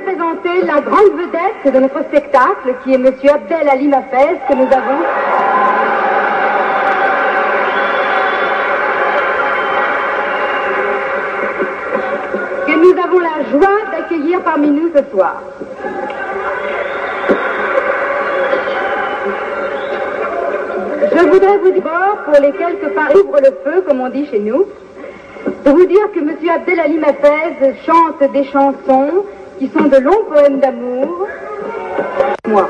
présenter la grande vedette de notre spectacle, qui est Monsieur Abdel Ali Mafez, que nous avons. que nous avons la joie d'accueillir parmi nous ce soir. Je voudrais vous dire, pour les quelques paris ouvre le feu, comme on dit chez nous, de vous dire que M. Abdelali Mafez chante des chansons qui sont de longs poèmes d'amour. Moi.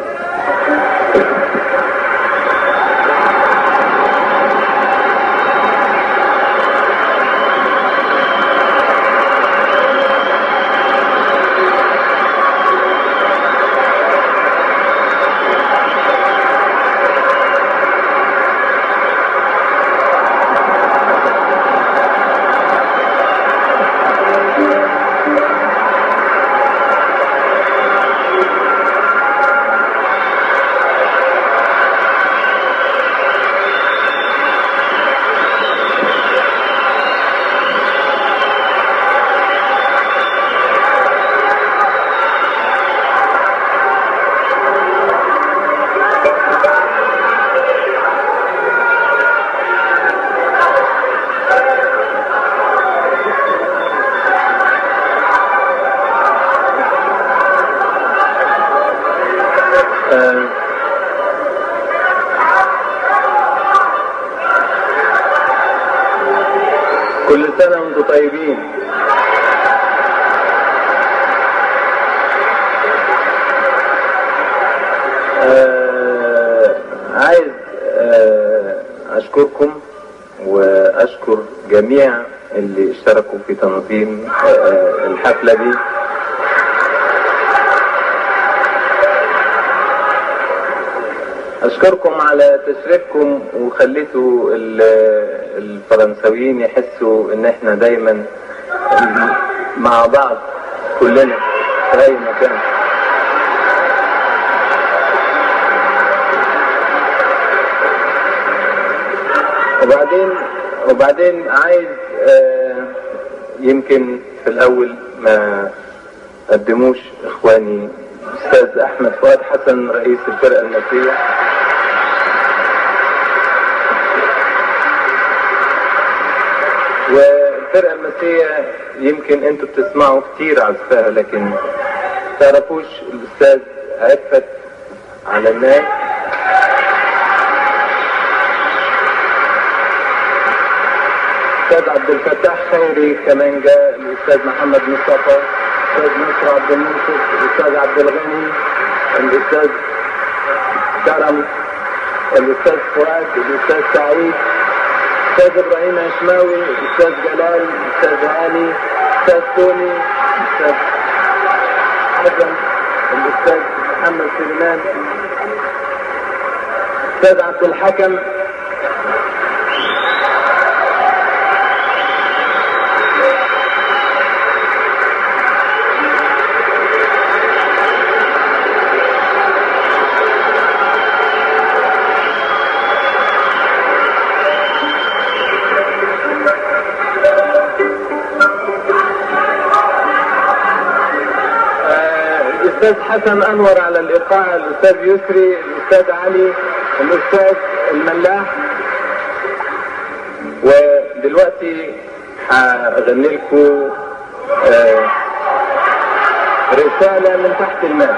آه، كل سنة وانتم طيبين آه، عايز آه، أشكركم وأشكر جميع اللي اشتركوا في تنظيم آه، الحفلة دي أشكركم على تشريفكم وخليتوا ال- الفرنساويين يحسوا إن إحنا دايما مع بعض كلنا في أي مكان وبعدين وبعدين عايز آه، يمكن في الأول ما قدموش إخواني أستاذ أحمد فؤاد حسن رئيس الفرقة النسية والفرقة المسية يمكن انتوا بتسمعوا كتير عزفها لكن تعرفوش الأستاذ عفت على الناس الأستاذ عبد الفتاح خيري كمان جاء الأستاذ محمد مصطفى الأستاذ نصر عبد المنصف الأستاذ عبد الغني الأستاذ كرم الأستاذ فؤاد الأستاذ سعيد الأستاذ إبراهيم عشماوي الأستاذ جلال الأستاذ هاني الأستاذ توني الأستاذ حسن الأستاذ محمد سليمان الأستاذ عبد الحكم آه، الاستاذ حسن انور على الايقاع الاستاذ يسري الاستاذ علي الاستاذ الملاح ودلوقتي هغني لكم آه، رساله من تحت الماء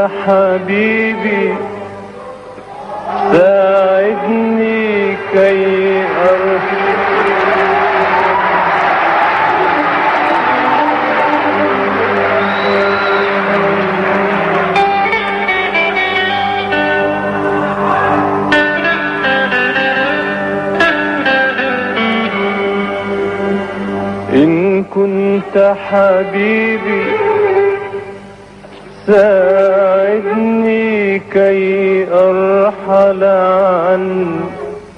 حبيبي ساعدني كي أرحل إن كنت حبيبي ساعدني كي أرحل عنك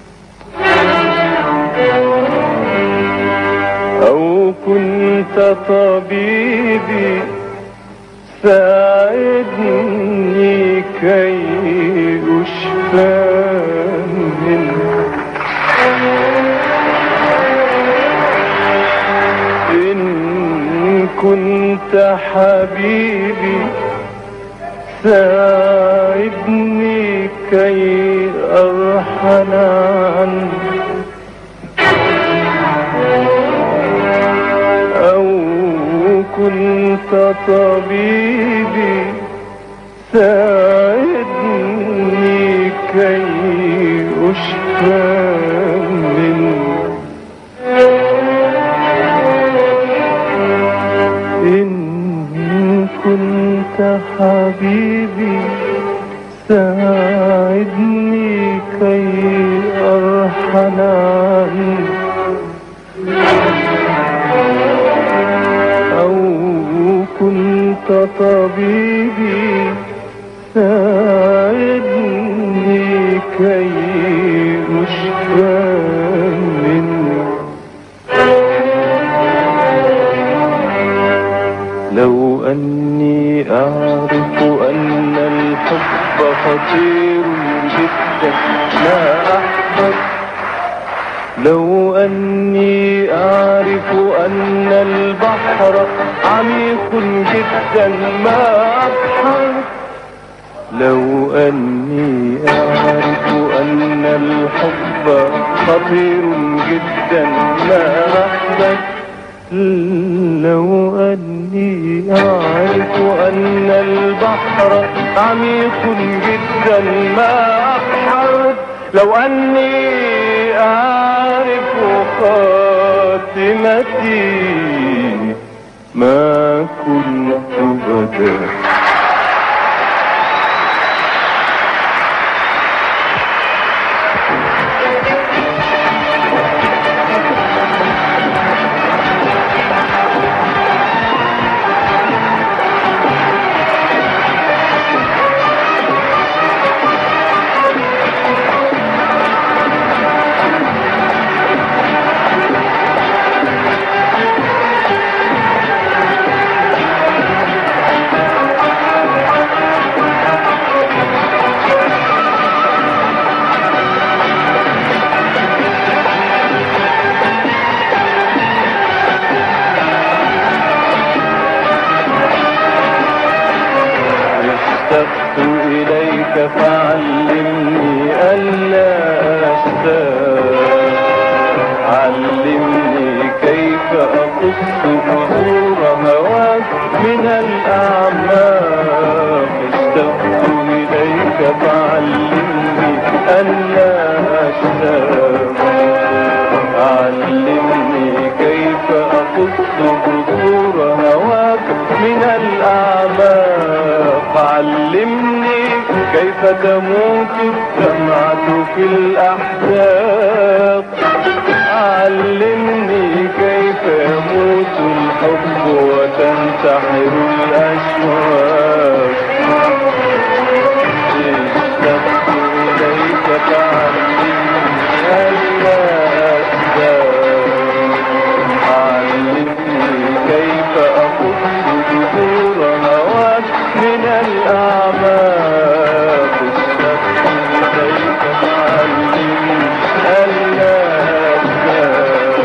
أو كنت طبيبي ساعدني كي أشفى منك إن كنت حبيبي ساعدني كي أرحل عنك أو كنت طبيبي ساعدني كي أشفى منك إن كنت حبيبي ساعدني كي أرحل عنك أو كنت طبيبي ساعدني كي أشفى منك لو أني أعرف أن الحب خطير جدا ما أحبب لو أني أعرف أن البحر عميق جدا ما أبحر لو أني أعرف أن الحب خطير جدا ما أحبب لو أني أعرف أن البحر عميق جدا ما أبحر لو أني أعرف خاتمتي ما كنت بدا اشتقت إليك فعلمني ألا أشتاق علمني كيف أقص بذور هواك من الأعماق اشتقت إليك فعلمني ألا أشتاق علمني كيف أقص بذور هواك من الأعماق علمني كيف تموت الدمعة في الأحداق علمني كيف يموت الحب وتنتحر الأشواق اشتقت إليك فعلمني ألا أزداد علمني كيف أخذ بذور هواك من الأعماق اشتقت إليك فعلمني ألا أزداد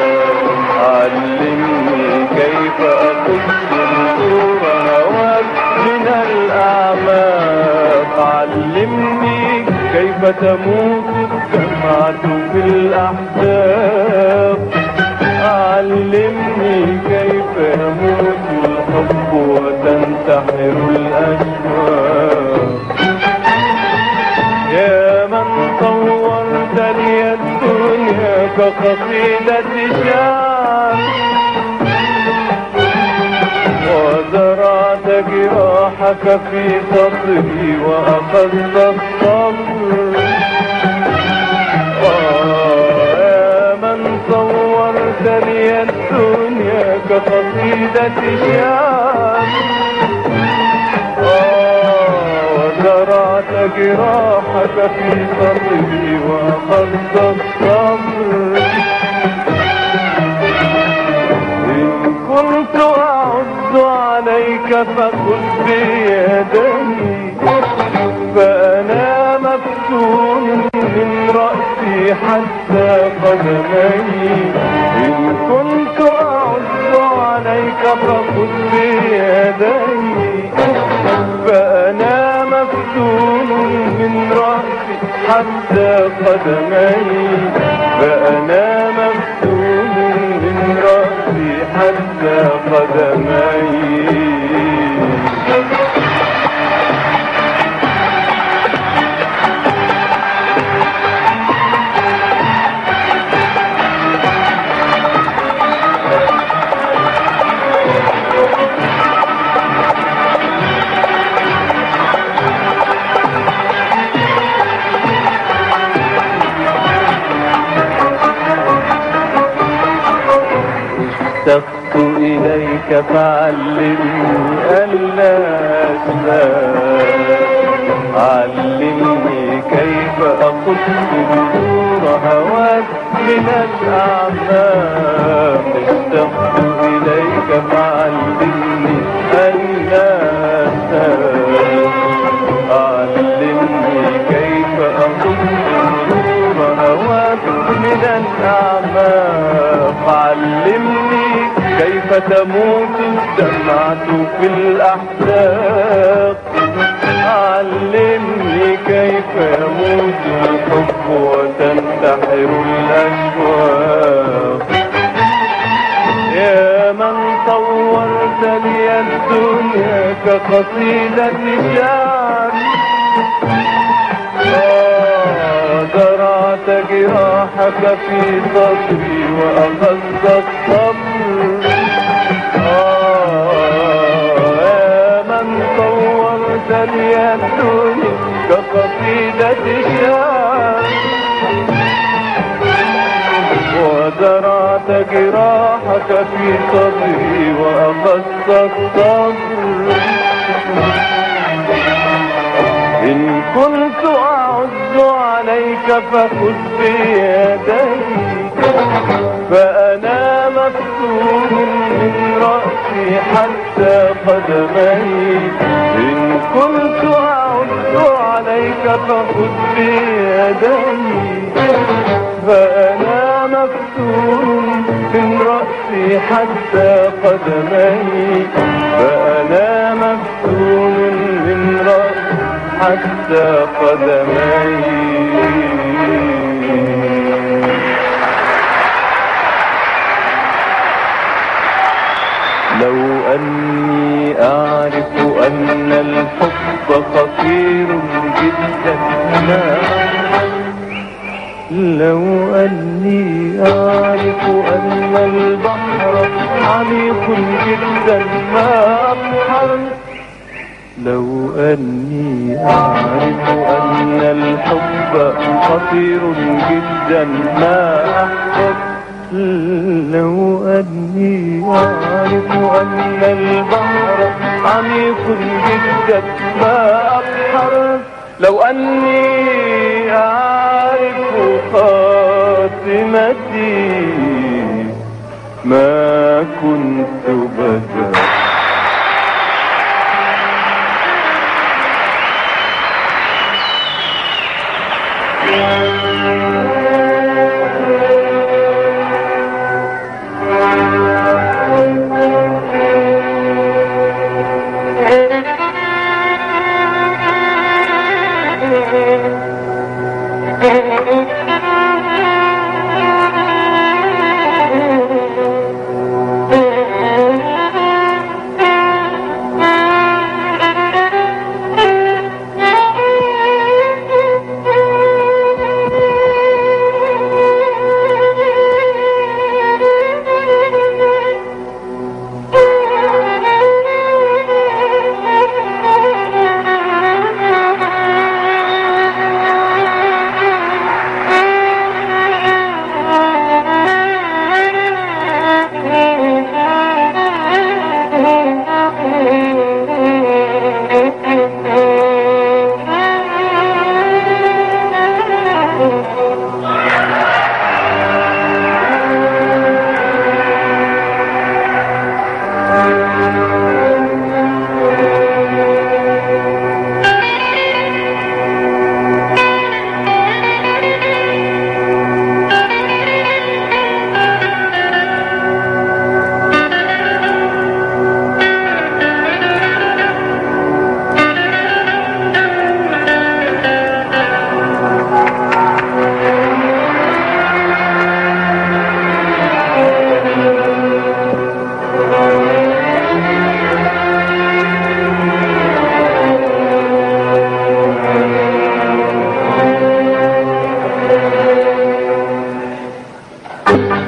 علمني كيف أخذ بذور هواك من الأعماق علمني كيف تموت الدمعة في الأحداق علمني كيف يموت الحب وتنتحر الأشواق كقصيدة شعر وزرعت جراحك في صدري وأخذت الصبر آه، يا من صورت لي الدنيا كقصيدة شعر آه، وزرعت جراحك في صدري وأخذت الصبر إن كنت أعد عليك فخذ بيدي فأنا مفتون من رأسي حتى قدمي إن كنت أعد عليك فخذ بيدي فأنا مفتون من رأسي حتى قدمي فأنا مفتون من رأسي حتى قدمي اشتقت إليك فعلمني ألا أسلم علمني كيف أقص بذور هواك من الأعماق اشتقت إليك فعلمني ألا أسلم علمني كيف أقص بذور هواك من الأعماق علمني كيف تموت الدمعة في الأحداق علمني كيف يموت الحب وتنتحر الأشواق يا من صورت لي الدنيا كقصيدة شعر آه، زرعت جراحك في صدري وأخذت الصبر آه، يا من صورت لي الدنيا كقصيدة شعر وزرعت جراحك في صدري وأخذت الصبر إن كنت أعز عليك فخذ بيدي فأنا مفتون من رأسي حتى قدمي إن كنت أعز عليك فخذ بيدي فأنا مفتون من رأسي حتى قدمي فأنا مفتون من رأسي حتى قدمي لو أني أعرف أن الحب خطير جدا ما لو أني أعرف أن البحر عميق جدا ما أبحر لو أني أعرف أن الحب خطير جدا ما أحبب لو أني أعرف أن البحر عميق جدا ما أبحر لو أني أعرف خاتمتي ما كنت بدا Thank you.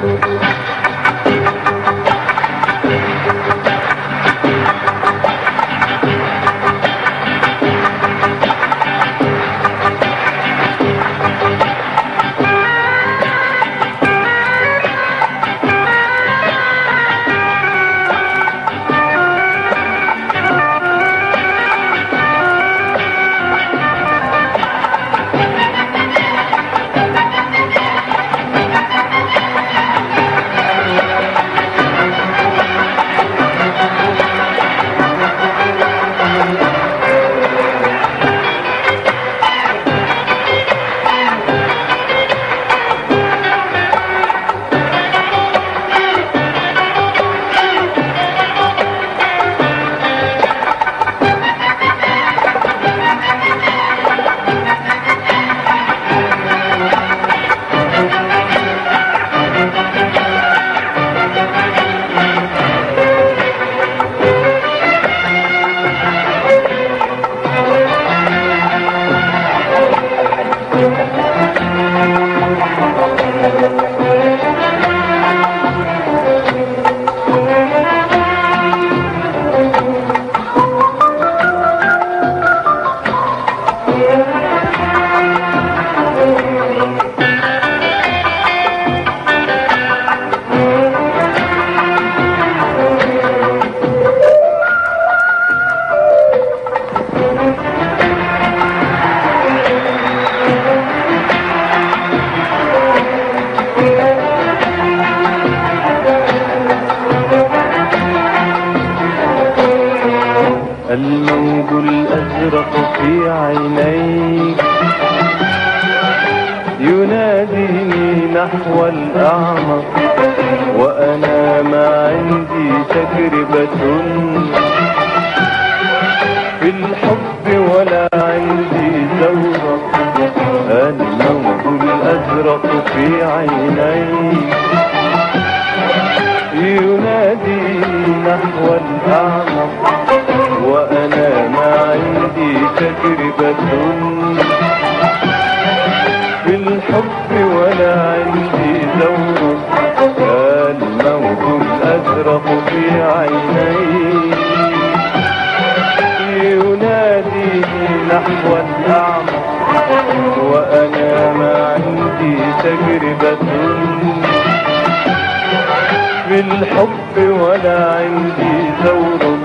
الموج الأزرق في عينيك يناديني نحو الأعمق وأنا ما عندي تجربة في الحب ولا عندي ثورة الموج الأزرق في عينيك يناديني نحو الأعمق وأنا ما عندي تجربة في الحب ولا عندي دور الموج الأزرق في عيني يناديني نحو الأعمق وأنا ما عندي تجربة في الحب ولا عندي ثور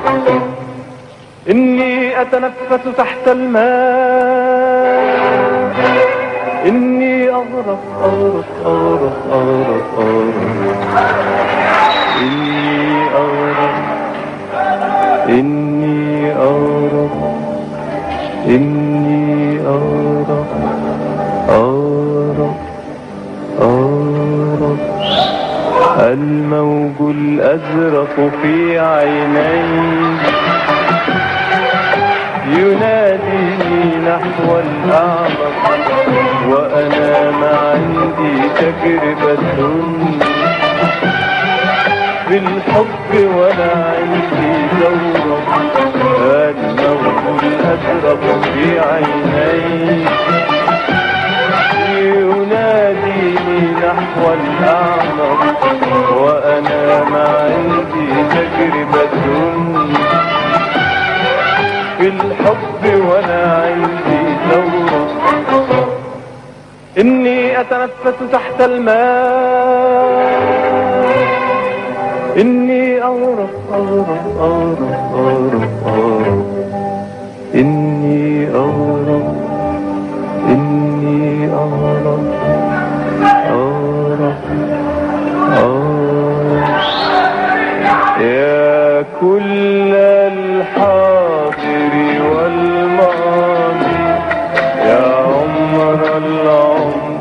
إني أتنفس تحت الماء إني أغرق أغرق أغرق أغرق أغرق إني أغرق إني أغرق إني أغرق أغرق أغرق الموج الأزرق في عيني يناديني نحو الأعمق وأنا ما عندي تجربة في الحب ولا عندي دورة الموج الأزرق في عيني يناديني نحو الأعمق وأنا ما عندي تجربة في الحب ولا عندي ثورة إني أتنفس تحت الماء إني أغرق أغرق أغرق أغرق أغرق إني أغرق إني أغرق أغرق أغرق يا كل الحاضر والماضي يا عمر العمر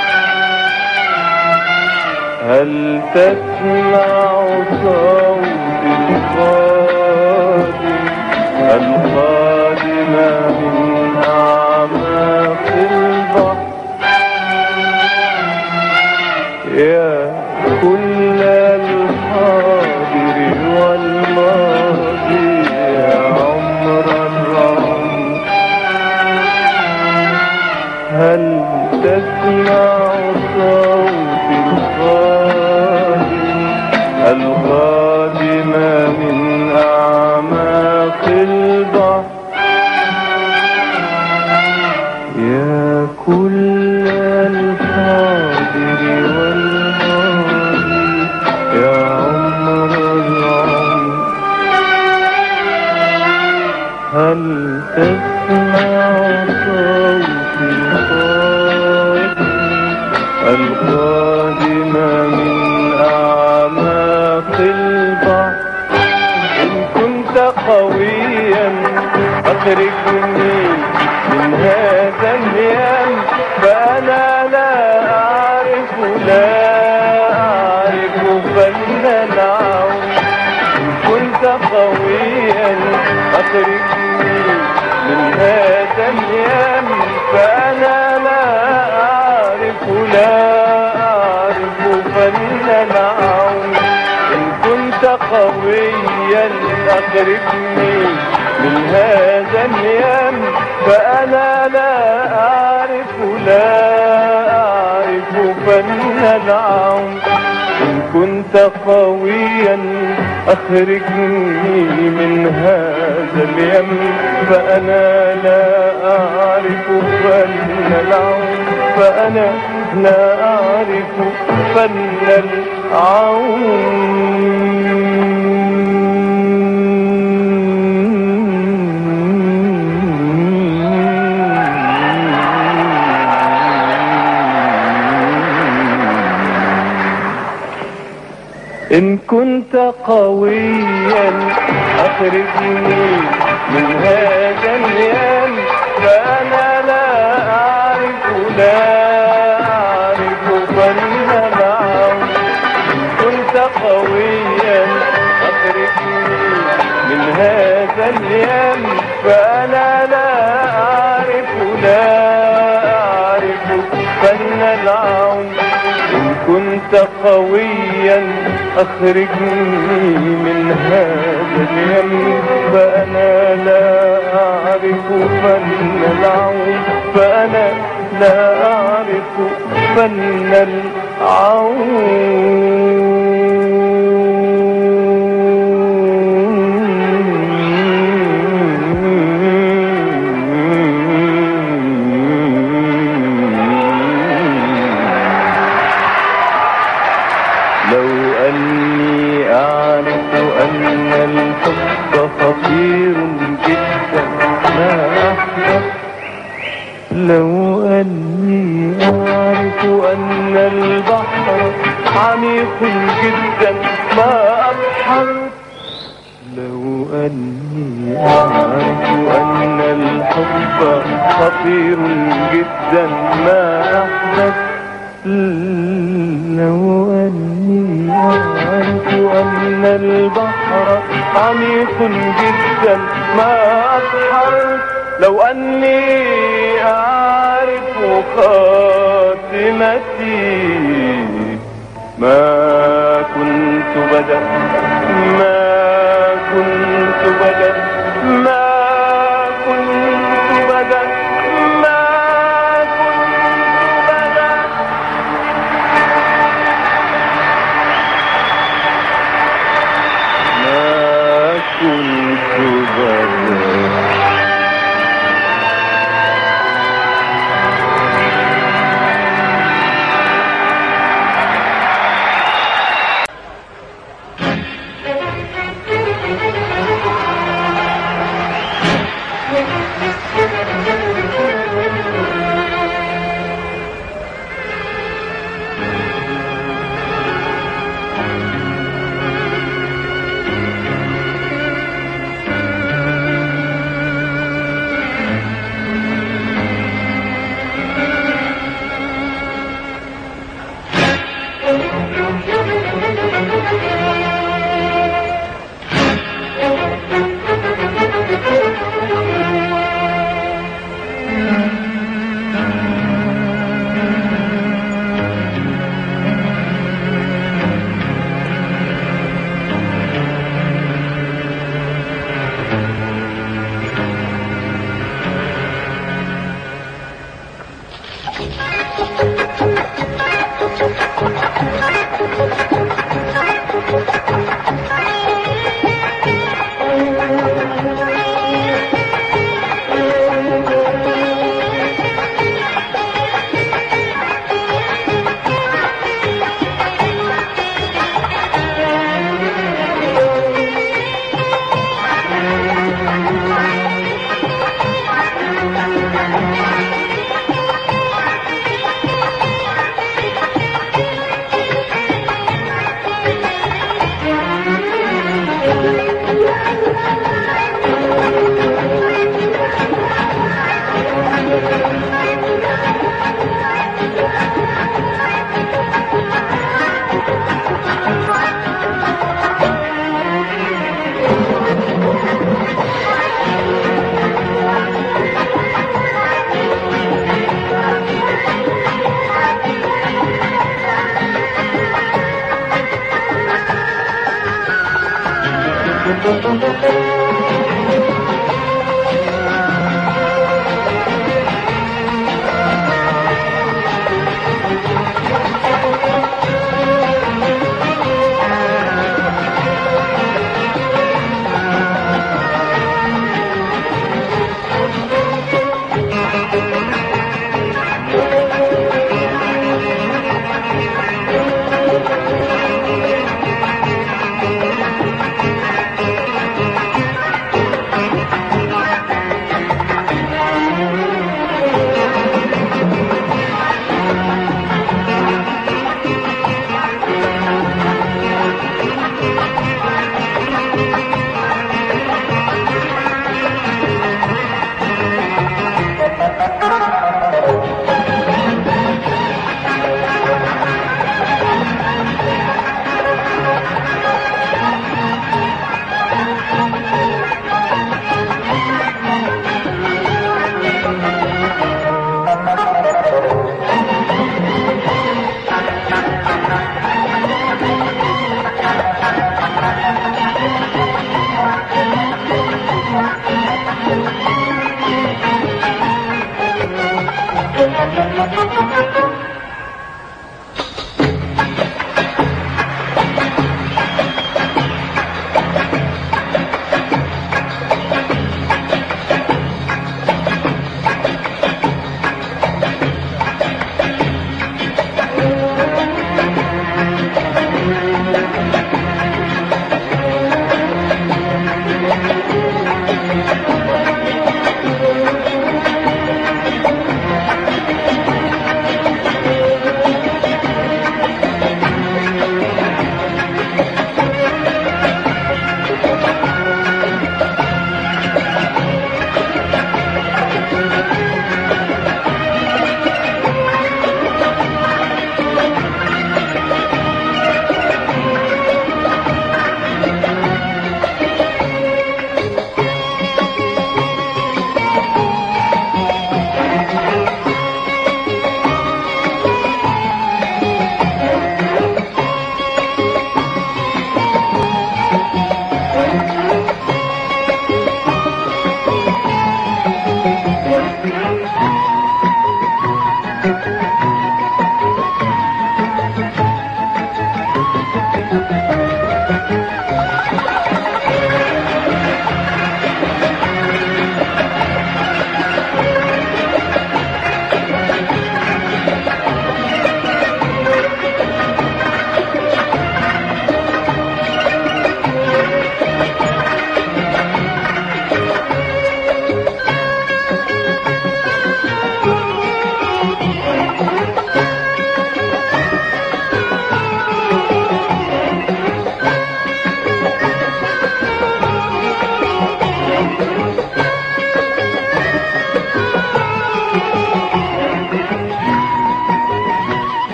هل تسمع صوت القادم القادم من أعماق البحر يا كل الحاضر والماضي يا عمر العمر هل تسمع صوت القادم أخرجني من هذا اليم فأنا لا أعرف لا أعرف فن العون إن كنت قويا أخرجني من هذا اليم فأنا لا أعرف لا أعرف فن العون إن كنت قويا أخرجني من هذا اليم فأنا لا أعرف لا أعرف فن العون إن كنت قويا أخرجني من هذا اليم فأنا لا أعرف فن العون فأنا لا أعرف فن العون إن كنت قويا أخرجني من هذا اليم فأنا لا أعرف لا أعرف فن العون إن كنت قويا أخرجني من هذا اليم فأنا لا أعرف لا أعرف فن العون إن كنت قويا أخرجني من هذا اليم فأنا لا أعرف فن العون فأنا لا أعرف فن العون لو أني أعرف أن الحب خطير جدا ما أحبب لو أني أعرف أن البحر عميق جدا ما أبحر لو أني أعرف أن الحب خطير جدا ما أحبب لو أني أعرف أن البحر عميق جدا ما أبحر لو أني أعرف خاتمتي ما كنت بدأ ما كنت بدأ ما كنت بدأ ما كنت بدأ ما كنت بدأ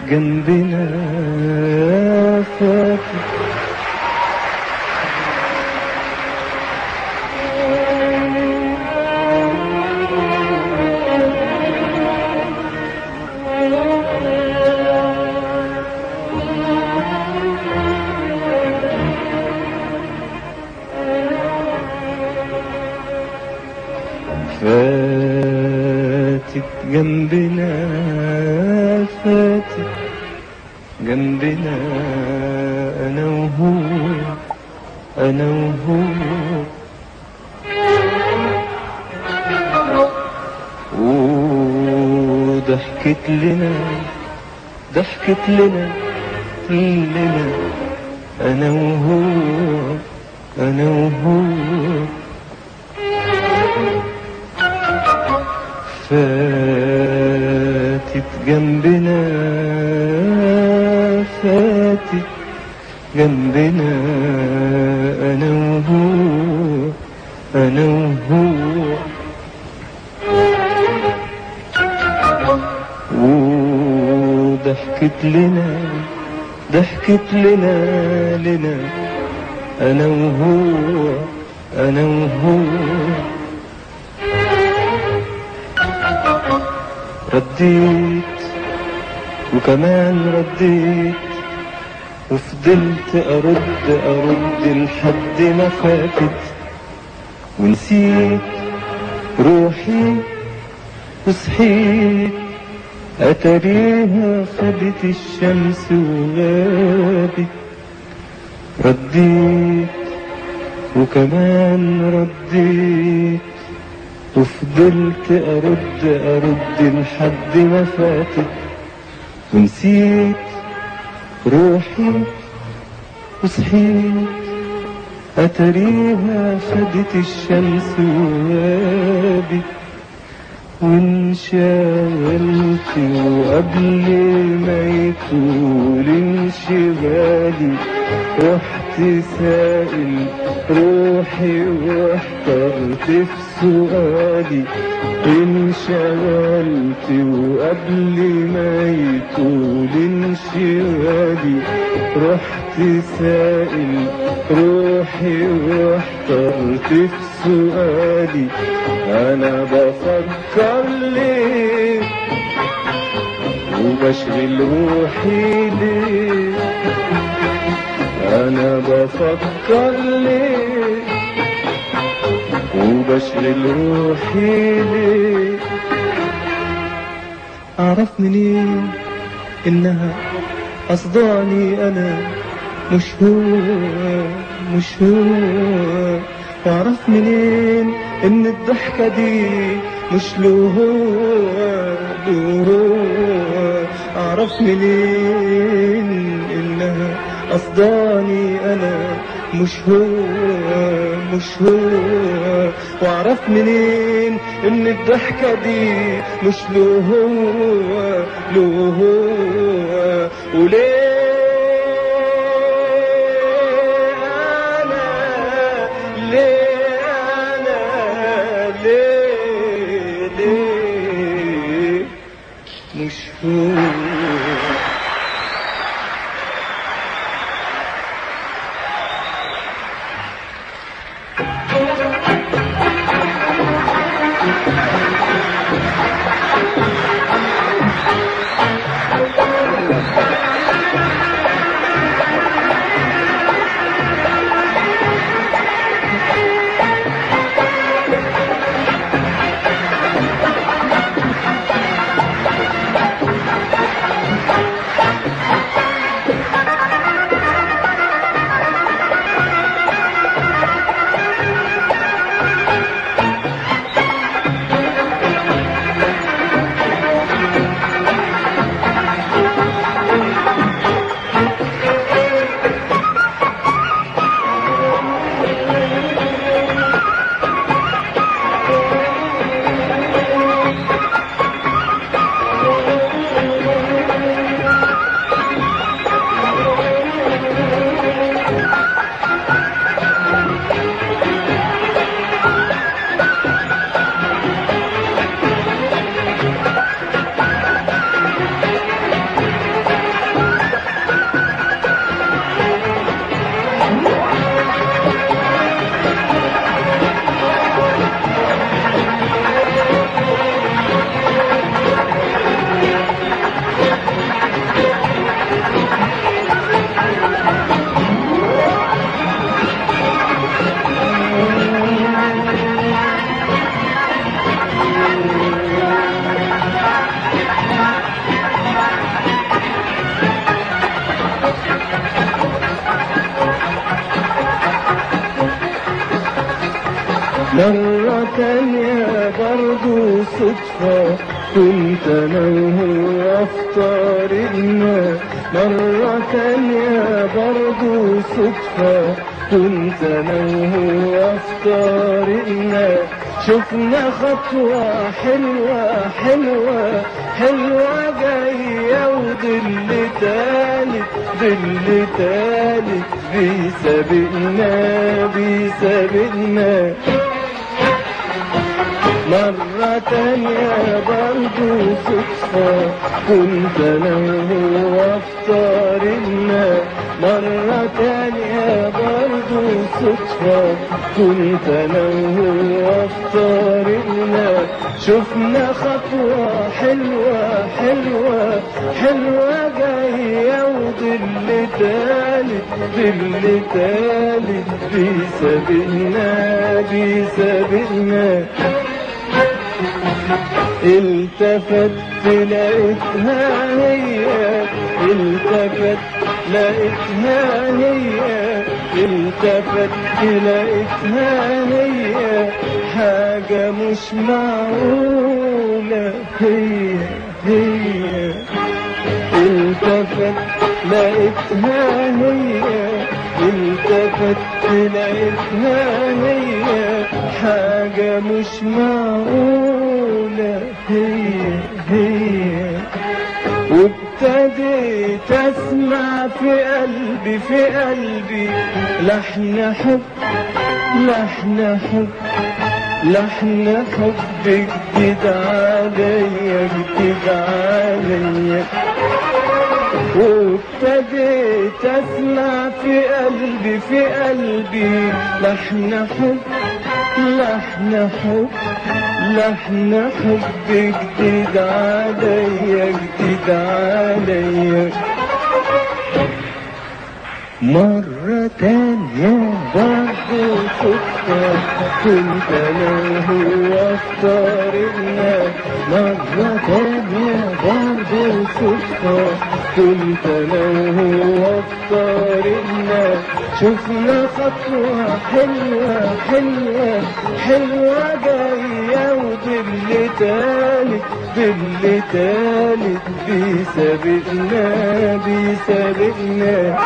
جنبنا فاتت فاتت جنبنا فاتت جنبنا انا وهو انا وهو وضحكت لنا ضحكت لنا لنا انا وهو انا وهو فاتت جنبنا فاتت جنبنا انا وهو انا وهو وضحكت لنا ضحكت لنا لنا انا وهو انا وهو رديت وكمان رديت وفضلت ارد ارد لحد ما فاتت ونسيت روحي وصحيت اتريها خدت الشمس وغابت رديت وكمان رديت وفضلت ارد ارد لحد ما فاتت ونسيت روحي وصحيت اتريها خدت الشمس وغابت وانشغلت وقبل ما يطول انشغالي رحت سائل روحي واحترت في سؤالي انشغلت وقبل ما يطول انشغالي رحت سائل روحي واحترت في سؤالي انا بفكر ليه وبشغل روحي ليه انا بفكر ليه وبشغل روحي ليه اعرف منين انها قصداني انا مش هو مش هو واعرف منين ان الضحكة دي مش له هو له هو اعرف منين انها قصداني انا مش هو مش هو واعرف منين ان الضحكة دي مش له هو له هو وليه انا ليه انا ليه ليه مش هو مرة تانية برضو صدفة كنت انا وهو في طريقنا مرة تانية برضو صدفة كنت انا وهو في طريقنا شفنا خطوة حلوة حلوة حلوة جاية وظل تالت ظل تالت بيسابقنا بيسابقنا مرة تانية برضو صدفة كنت انا وهو في طريقنا مرة تانية برضو صدفة كنت انا وهو في طريقنا شفنا خطوة حلوة حلوة حلوة جاية وظل تالت ظل تالت بيسابقنا بيسابقنا التفت لقيتها هي التفت لقيتها هي التفت لقيتها هي حاجة مش معقولة هي هي التفت لقيتها هي التفت لقيتها هي حاجة مش معقولة هي هي وابتديت اسمع في قلبي في قلبي لحن حب لحن حب لحن حب جديد عليا جديد عليا وابتديت اسمع في قلبي في قلبي لحن حب لحن حب لحن حب جديد عليا جديد عليا مرة تانية برضه صدفة كنت أنا وهو في طريقنا مرة تانية برضه صدفة كنت أنا وهو في طريقنا شفنا خطوة حلوة حلوة حلوة جاية وظل تالت ظل تالت بيسابقنا بيسابقنا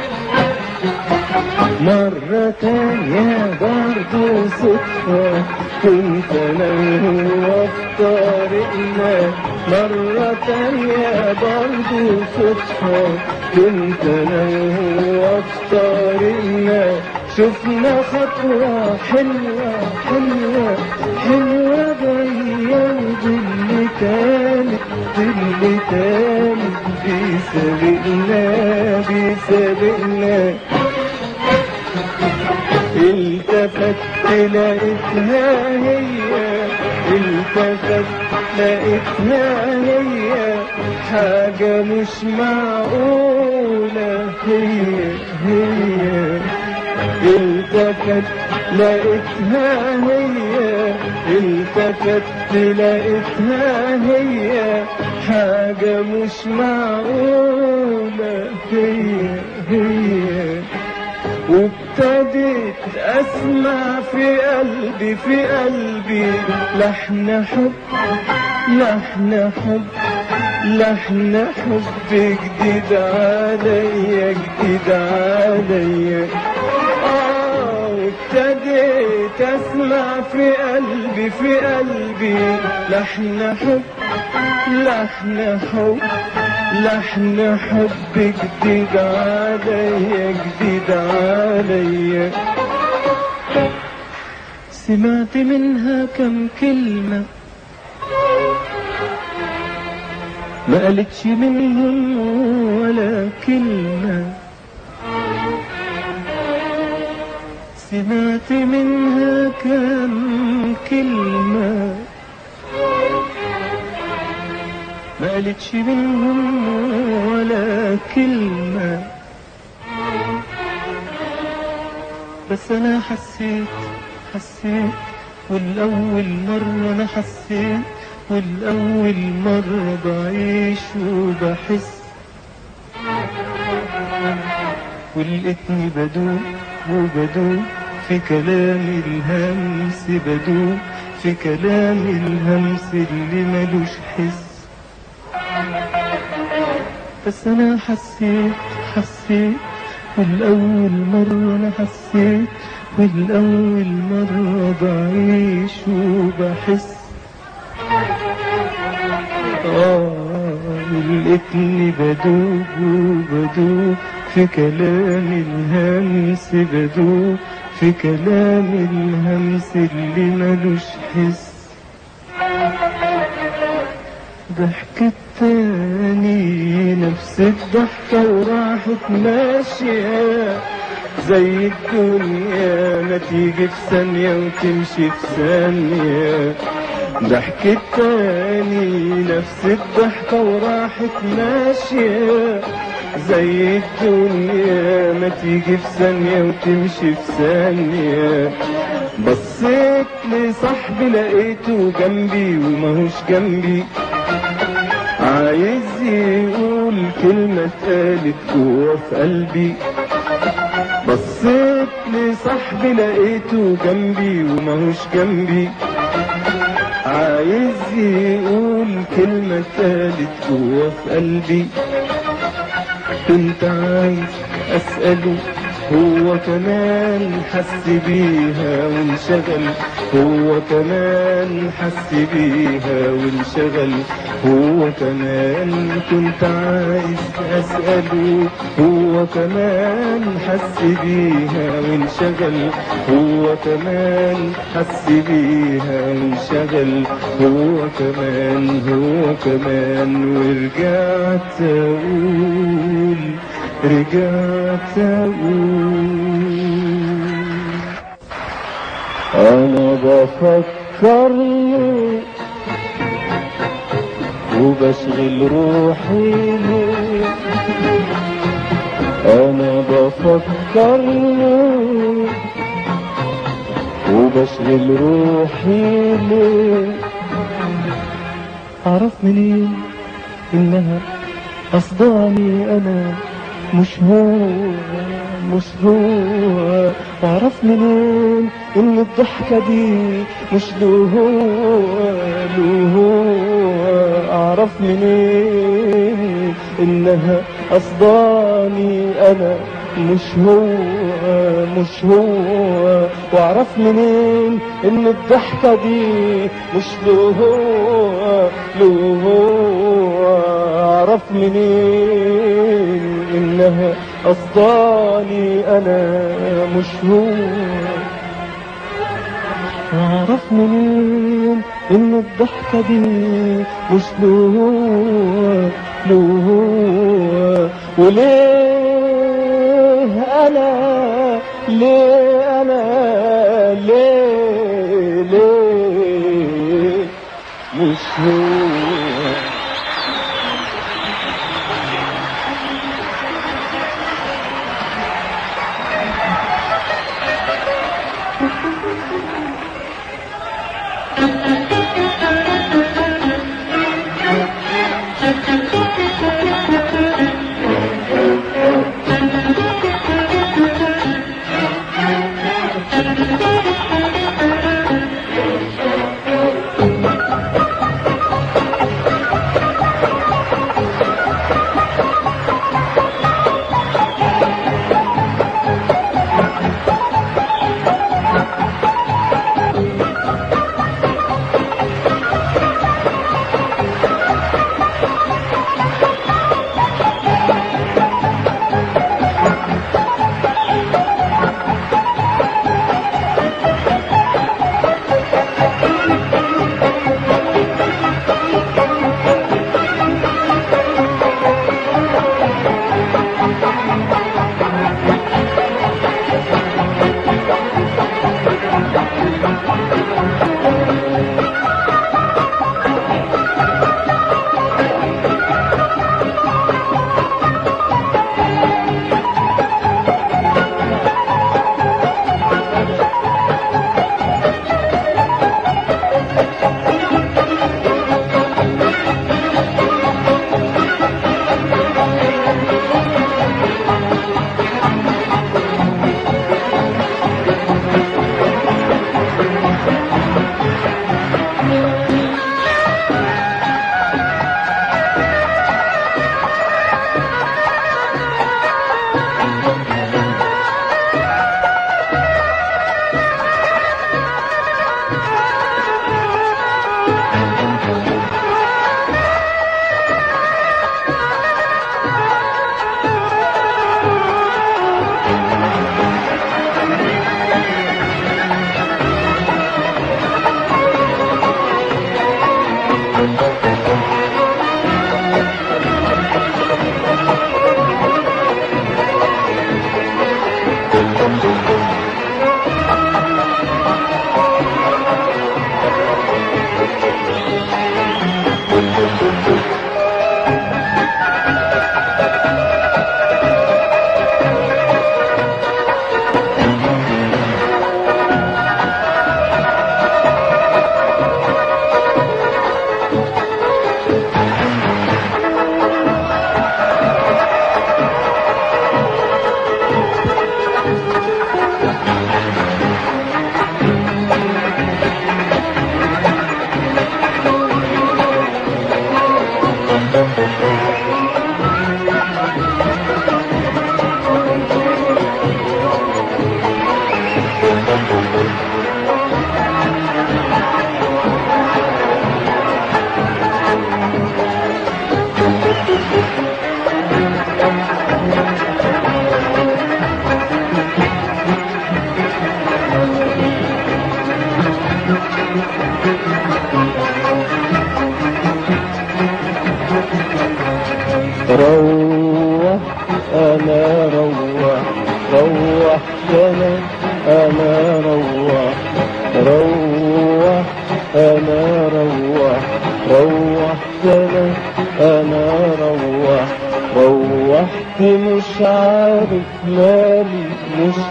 مرة تانية برضو صدفة كنت أنا وهو في طريقنا مرة تانية برضو صدفة كنت أنا وهو في طريقنا شفنا خطوة حلوة حلوة حلوة جاية وظل تالت ظل تالت بيسابقنا بيسابقنا التفت لقيتها هي التفت لقيتها هي حاجة مش معقولة هي هي التفت لقيتها هي التفت لقيتها هي حاجة مش معقولة هي هي وابتديت اسمع في قلبي في قلبي لحن حب لحن حب لحن حب جديد عليا جديد عليا آه وابتديت اسمع في قلبي في قلبي لحن حب لحن حب لحن حب جديد عليا جديد عليا سمعت منها كم كلمة ما قالتش منهم ولا كلمة سمعت منها كم كلمة ما قالتش منهم ولا كلمة بس أنا حسيت حسيت والأول مرة أنا حسيت والأول مرة بعيش وبحس ولقيتني بدوب وبدوب في كلام الهمس بدوب في كلام الهمس اللي ملوش حس بس انا حسيت حسيت والأول مرة أنا حسيت والأول مرة بعيش وبحس آه لقيتني بدوب وبدوب في كلام الهمس بدوب في كلام الهمس اللي ملوش حس ضحكت تاني نفس الضحكة وراحت ماشية زي الدنيا ما تيجي في ثانية وتمشي في ثانية ضحكت تاني نفس الضحكة وراحت ماشية زي الدنيا ما تيجي في ثانية وتمشي في ثانية بصيت لصاحبي لقيته جنبي وماهوش جنبي عايز يقول كلمة اتقالت جوا في قلبي بصيت لصاحبي لقيته جنبي وماهوش جنبي عايز يقول كلمة اتقالت جوا في قلبي كنت عايز أسأله هو كمان حس بيها وانشغل هو كمان حس بيها وانشغل هو كمان كنت عايز أسأله هو كمان حس بيها وانشغل هو كمان حس بيها وانشغل هو كمان هو كمان ورجعت أقول رجعت أقول أنا بفكر ليه وبشغل روحي ليه أنا بفكر ليه وبشغل روحي ليه أعرف منين إنها قصداني أنا مش هو مش هو واعرف منين ان الضحكة دي مش له هو له هو اعرف منين انها قصداني انا مش هو مش هو واعرف منين ان الضحكة دي مش له هو له هو اعرف منين انها قصداني انا مش هو اعرف منين ان الضحكة دي مش له هو له هو وليه انا ليه انا ليه ليه مش هو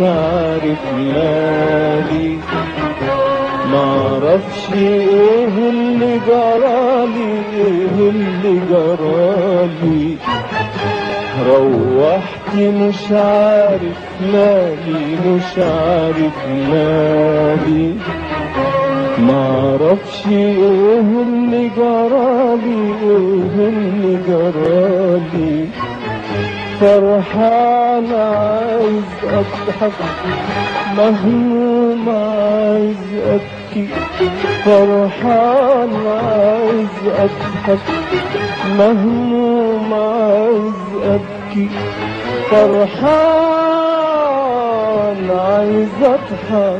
عارف مالي معرفش ايه اللي جرالي ايه اللي جرالي روحت مش عارف مالي مش عارف مالي معرفش ايه اللي جرالي ايه اللي جرالي فرحان عايز اضحك مهموم عايز ابكي فرحان عايز اضحك مهموم عايز ابكي فرحان عايز اضحك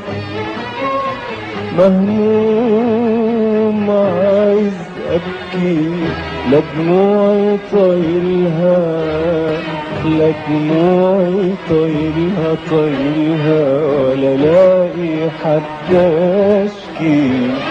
مهموم عايز ابكي لا دموعي طايلها لا دموعي طايلها طايلها ولا لاقي حد اشكي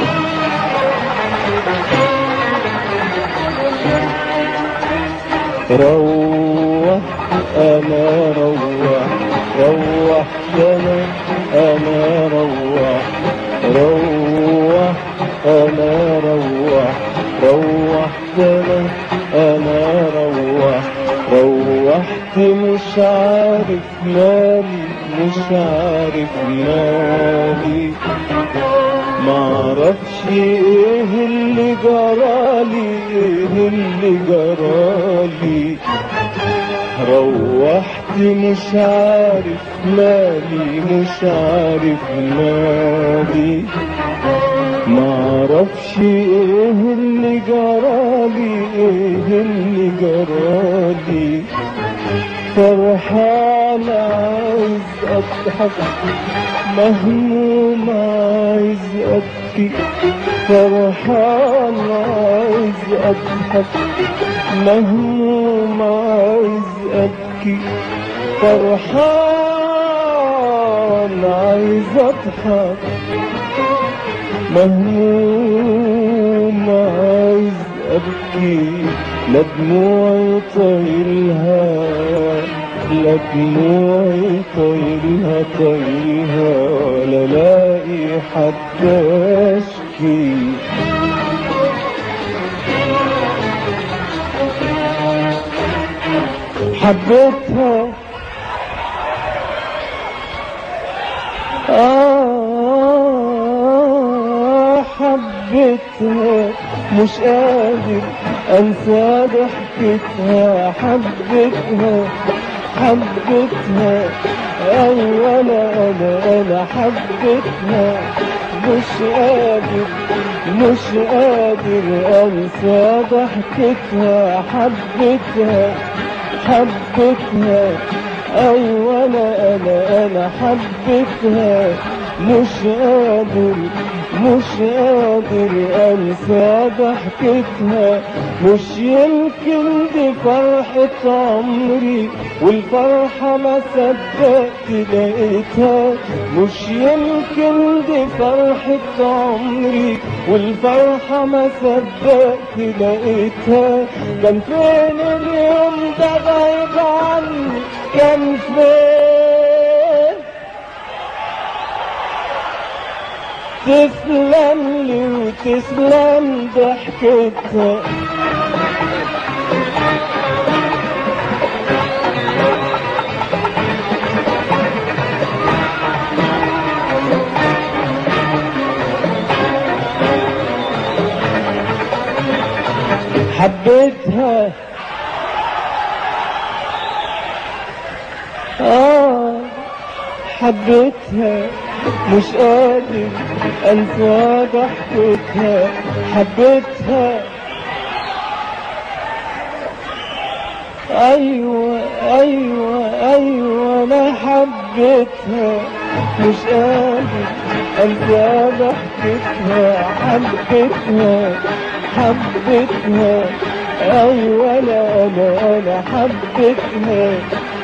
روح انا روح روح انا انا روح روح انا روح روح انا انا روح روحت مش عارف مالي مش عارف مالي معرفش ايه اللي جرالي ايه اللي جرالي روحت مش عارف مالي مش عارف مالي معرفش ايه اللي جرالي ايه اللي جرالي فرحان عايز اضحك مهموم عايز ابكي فرحان عايز اضحك مهموم عايز ابكي فرحان عايز اضحك مهموم عايز ابكي لا دموعي طايلها لا دموعي طايلها طايلها ولا لاقي حد اشكي حبيتها آه حبيتها مش قادر انسى ضحكتها حبيتها حبيتها ايوه انا انا انا حبيتها مش قادر مش قادر انسى ضحكتها حبيتها حبيتها ايوه انا انا انا حبيتها مش قادر مش قادر انسى ضحكتها مش يمكن دي فرحة عمري والفرحة ما صدقت لقيتها مش يمكن دي فرحة عمري والفرحة ما صدقت لقيتها كان فين اليوم ده غايب عني كان فين تسلم لي وتسلم ضحكتها حبيتها آه حبيتها مش قادر انسى ضحكتها حبيتها ايوه ايوه ايوه انا حبيتها مش قادر انسى ضحكتها حبيتها حبيتها ايوه انا انا انا حبيتها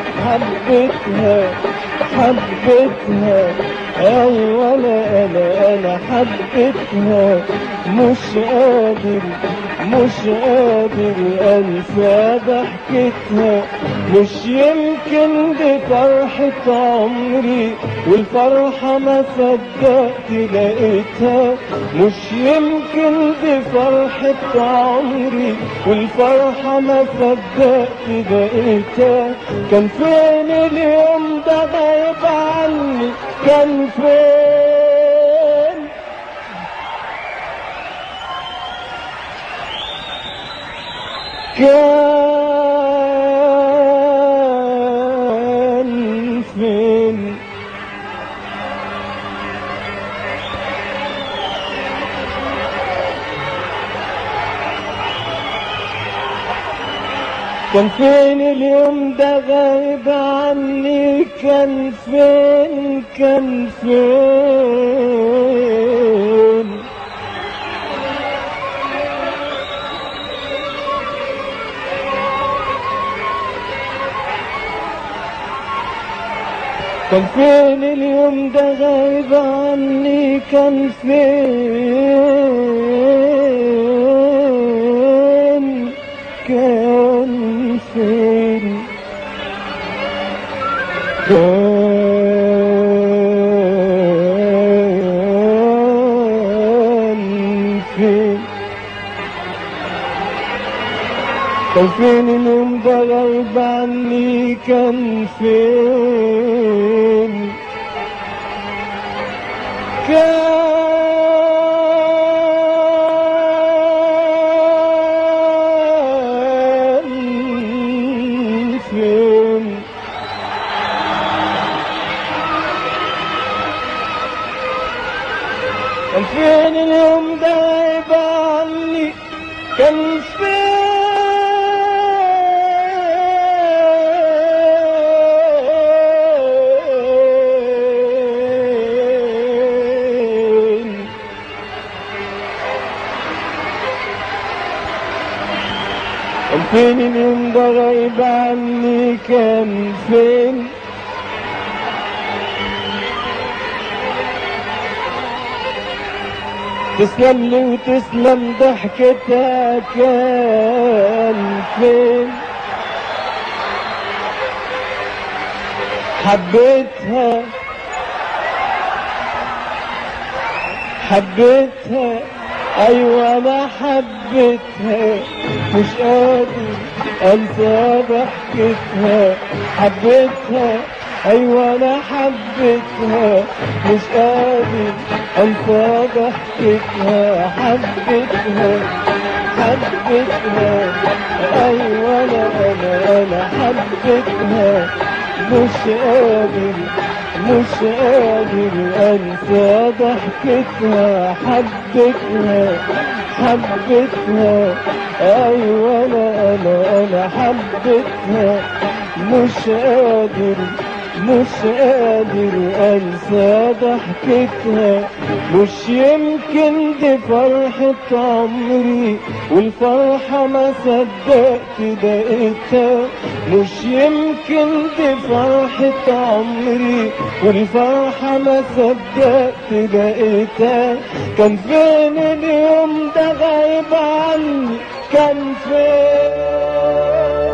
حبيتها حبيتها ايوه انا انا انا حبيتها مش قادر مش قادر انسى ضحكتها مش يمكن دي فرحة عمري والفرحة ما صدقت لقيتها مش يمكن دي فرحة عمري والفرحة ما صدقت لقيتها كان فين اليوم ده غايب عني كان فين كان فين كان فين اليوم ده غايب عني كان فين كان فين كان فين اليوم ده غايب عني كان فين كان فين كان فين كان فين اليوم ده غايب عني كان فين كان فين كان فين اليوم ده غايب عني كان فين كان فين اليوم ده غايب عني كان فين تسلم لي وتسلم ضحكتها كان فين حبيتها حبيتها ايوه انا حبيتها مش قادر انسى ضحكتها حبيتها ايوه انا حبيتها مش قادر انسى ضحكتها حبيتها حبيتها ايوه انا انا انا حبيتها مش قادر مش قادر انسى ضحكتها حبيتها حبيتها ايوه انا انا انا حبيتها مش قادر مش قادر انسى ضحكتها مش يمكن دي فرحة عمري والفرحة ما صدقت دقيتها مش يمكن دي فرحة عمري والفرحة ما صدقت لقيتها كان فين اليوم ده غايب عني كان فين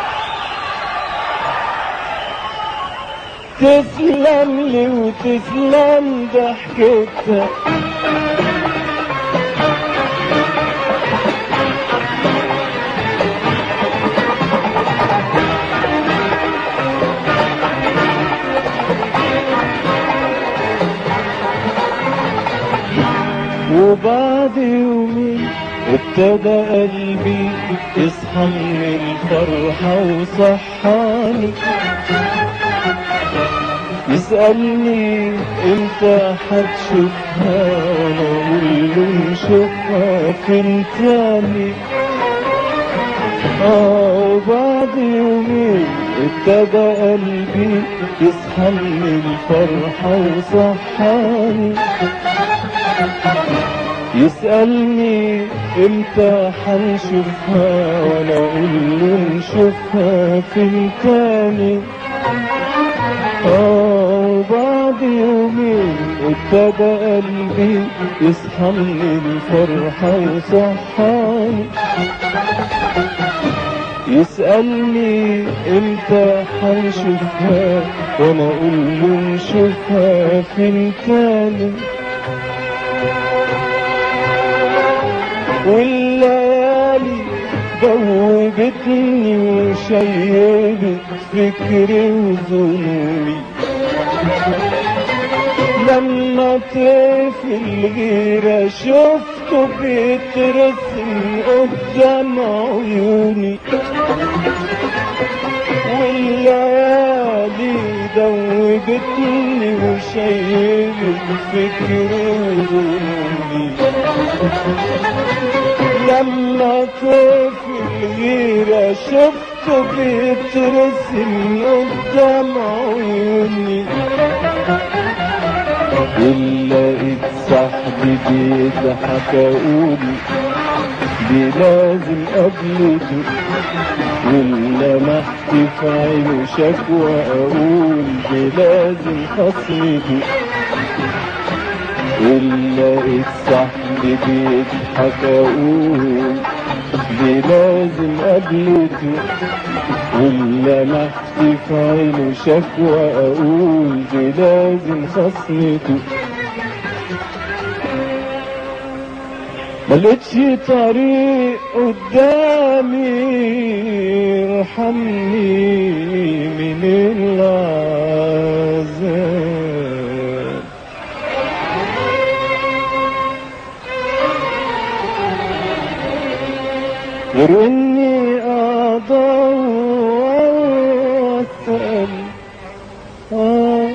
تسلم لي وتسلم ضحكتها وبعد يومين ابتدى قلبي يصحى من الفرحة وصحاني يسألني امتى هتشوفها وانا اقول له نشوفها فين تاني اه وبعد يومين ابتدى قلبي يصحى من الفرحة وصحاني يسألني امتى هنشوفها وانا اقول له نشوفها فين تاني اه بعد يومين ابتدى قلبي يصحى من الفرحة وصحاني يسألني امتى هنشوفها وانا اقول له نشوفها فين تاني والليالي دوبتني وشيبت فكري وظنوني لما طفل غيرة شفته بيترسم قدام عيوني والليالي دوبتني وشيبت فكري وظنوني لما طفل غيرة شفته بيترسم قدام عيوني لقيت صاحبي بيضحك اقول دي لازم قبلته ولمحت في عينه شكوى اقول دي لازم خصمته لقيت صاحبي بيضحك اقول دي لازم قبلته ولمحت في عينه شكوى اقول دي لازم خصمته ملقتش طريق قدامي يرحمني من العذاب غير اني ادور واسال آه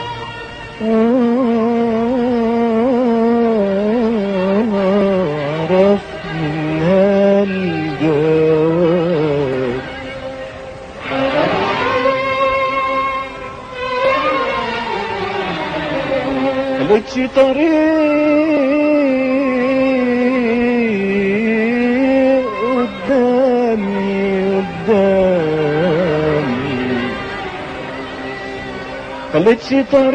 اعرف منها الجواب ملقتش طريق قدامي قدامي ملقتش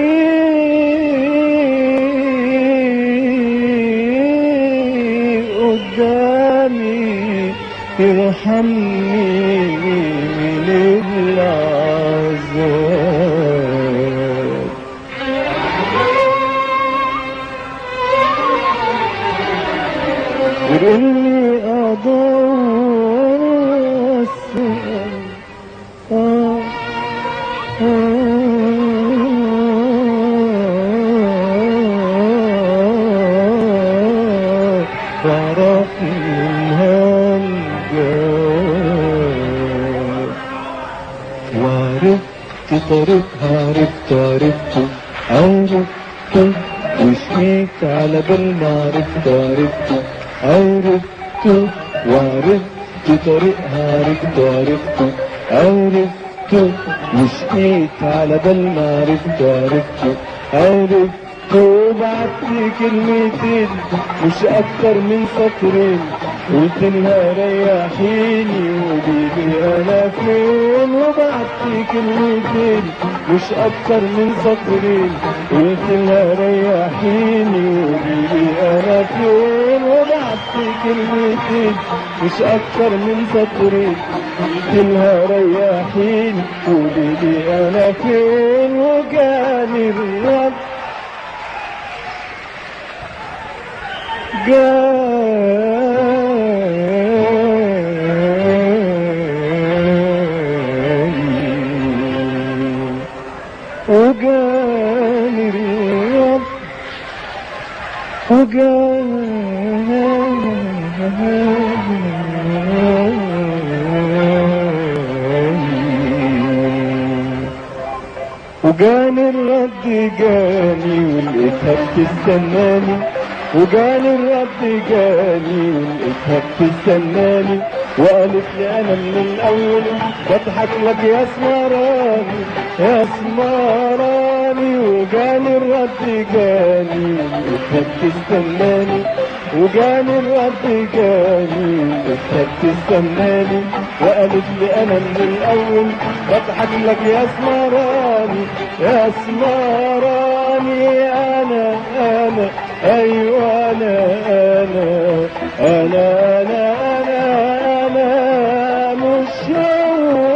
طريق قدامي يرحمني من العذاب غير اني ادور واسال آه بعرف منها الجواب وعرفت طريقها عرفت عرفته عرفته وشميت على بال ما عرفت عرفته عرفته وعرفت طريقها عرفت عرفته عرفته وشقيت على بال ما عرفت عرفته عرفته وبعت لي كلمتين مش اكتر من سطرين قلت لها ريحيني وقولي انا فين وبعت لي كلمتين مش اكتر من سطرين قلت لها ريحيني وقولي انا فين وبعت لي كلمتين مش اكتر من سطرين قلت لها ريحيني قولي لي انا فين وجاني الرب جاني وجاني الرب وجاني وجاني الرد جاني ولقيتها بتستناني وجاني الرد جاني ولقيتها بتستناني وقالت لي انا من الاول بضحك لك يا سمراني يا سمراني وجاني الرد جاني ولقيتها بتستناني وجاني الرد جاني ولقيتها بتستناني وقالت لي انا من الاول بضحك لك يا سمراني يا سمراني تاني انا انا ايوه انا انا انا انا انا انا مش هو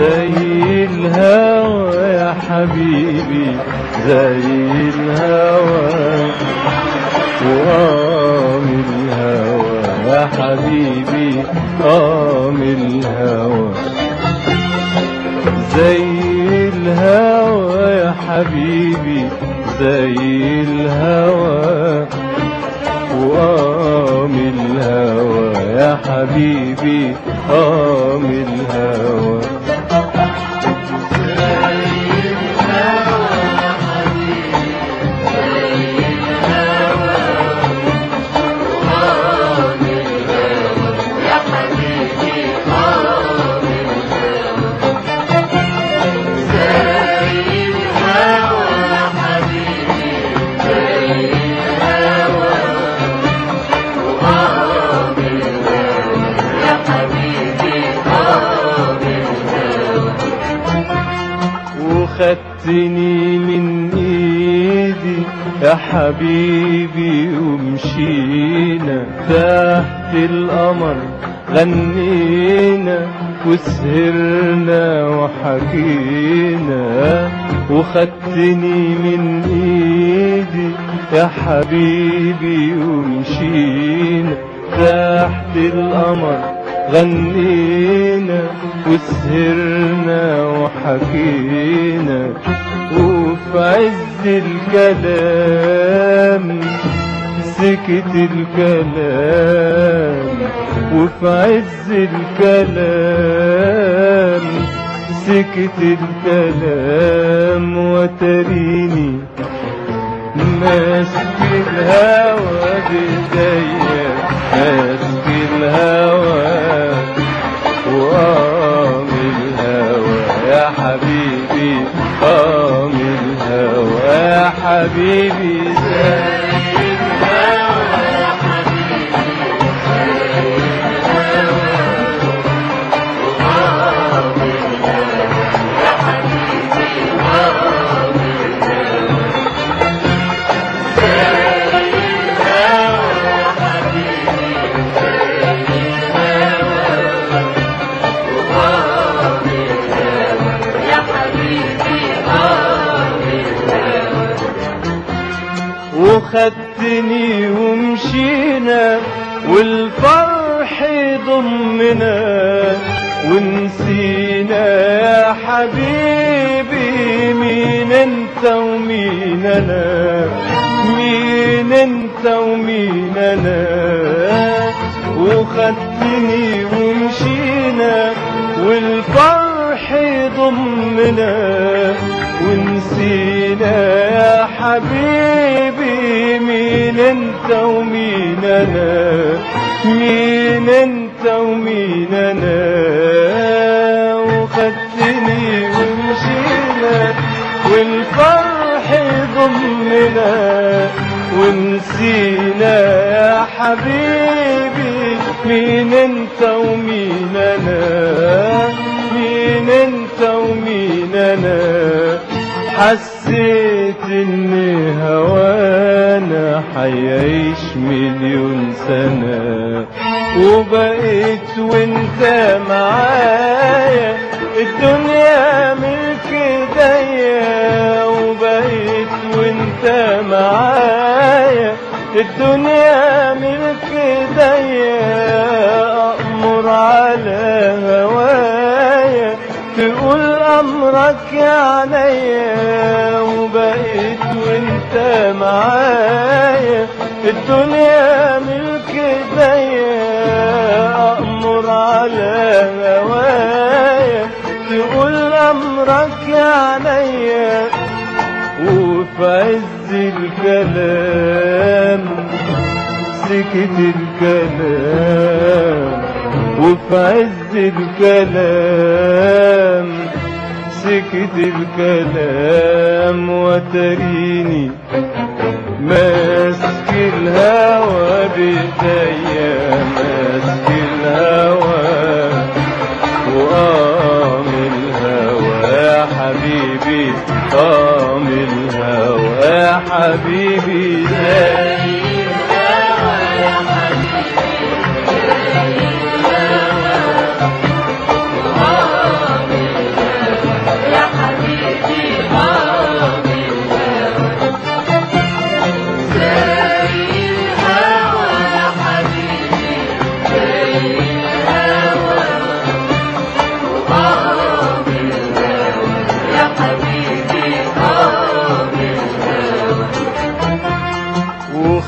زي الهوى يا حبيبي زي الهوى وقام الهوى يا حبيبي قام الهوى زي الهوى يا حبيبي زي الهوى وقام الهوى يا حبيبي قام الهوى وخدتني من ايدي يا حبيبي ومشينا تحت القمر غنينا وسهرنا وحكينا وخدتني من ايدي يا حبيبي ومشينا تحت القمر غنينا وسهرنا وحكينا وفي عز الكلام سكت الكلام وفي عز الكلام سكت الكلام وتريني ماسك الهوى بايديا ماسك الهوى وقام الهوى يا حبيبي قام الهوى يا حبيبي زي الهوى يا وخدتني ومشينا والفرح ضمنا ونسينا يا حبيبي مين انت ومين انا مين انت ومين انا وخدتني ومشينا والفرح ضمنا ونسينا يا حبيبي مين انت ومين انا مين انت ومين انا وخدتني ومشينا والفرح ضمنا ونسينا يا حبيبي مين انت ومين انا مين انت ومين انا حسيت ان هوانا حيعيش مليون سنة وبقيت وانت معايا الدنيا ملك ايديا وبقيت وانت معايا الدنيا ملك ايديا امر على هوايا تقول امرك يا عينيا وبقيت وانت معايا الدنيا ملك ايديا امر على هوايا تقول امرك يا عينيا وفي عز الكلام سكت الكلام وفي عز الكلام سكت الكلام وتريني ماسك الهوى بايديا ماسك الهوى وقام الهوى يا حبيبي قام الهوى يا حبيبي زي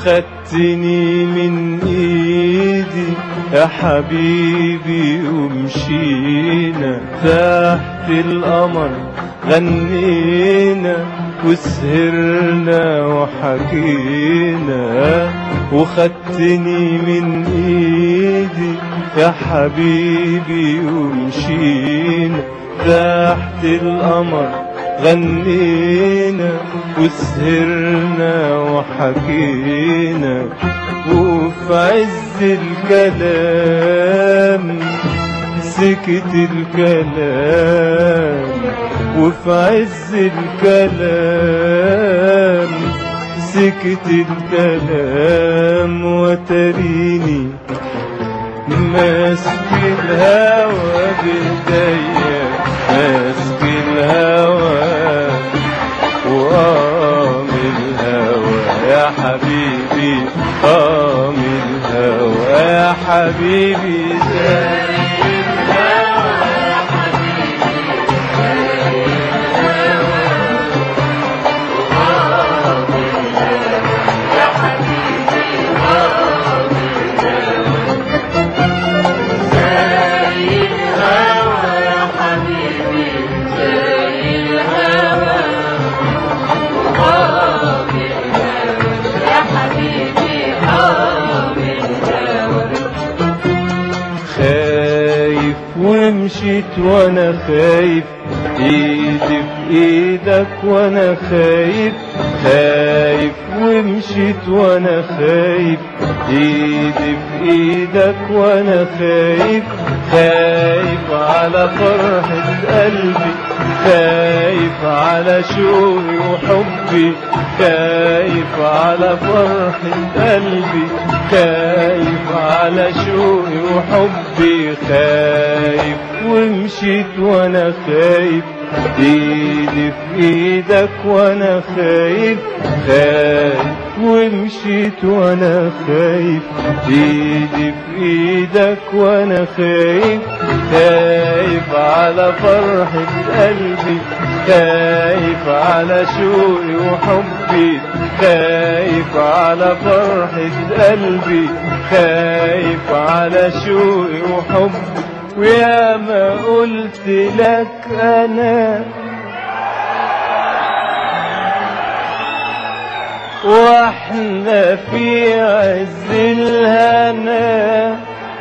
وخدتني من ايدي يا حبيبي ومشينا تحت القمر غنينا وسهرنا وحكينا وخدتني من ايدي يا حبيبي ومشينا تحت القمر غنينا وسهرنا وحكينا وفي عز الكلام سكت الكلام وفي عز الكلام سكت الكلام وتريني ماسك الهوى بايديا ماسك الهوى وقام الهوى يا حبيبي قام الهوى يا حبيبي زي خايف ومشيت وانا خايف ايدي في ايدك وانا خايف خايف ومشيت وانا خايف ايدي في ايدك وانا خايف خايف على فرحة قلبي خايف على شوقي وحبي خايف على فرحة قلبي خايف على شوقي وحبي خايف ومشيت وانا خايف ايدي في ايدك وانا خايف خايف ومشيت وانا خايف ايدي في ايدك وانا خايف خايف على فرحة قلبي خايف على شوقي وحبي خايف على فرحة قلبي خايف على شوقي وحبي ويا ما قلت لك انا واحنا في عز الهنا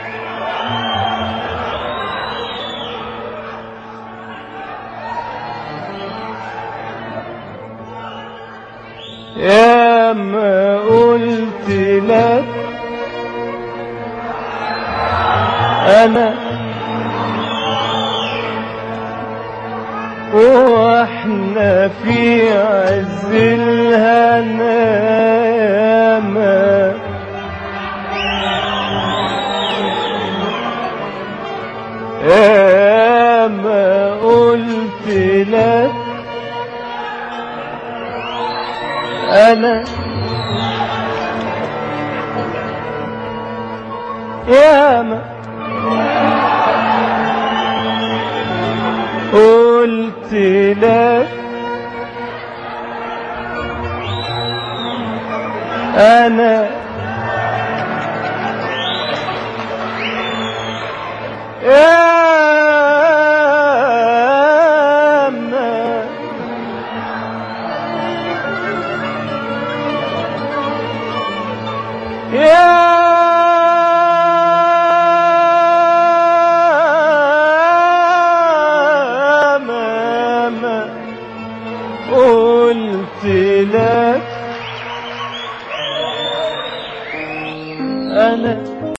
يا ما قلت لك انا واحنا في عز الهنا يا ما يا ما قلت لك انا يا ما قلت لك انا يا ما يا ما ما قلت لك أنا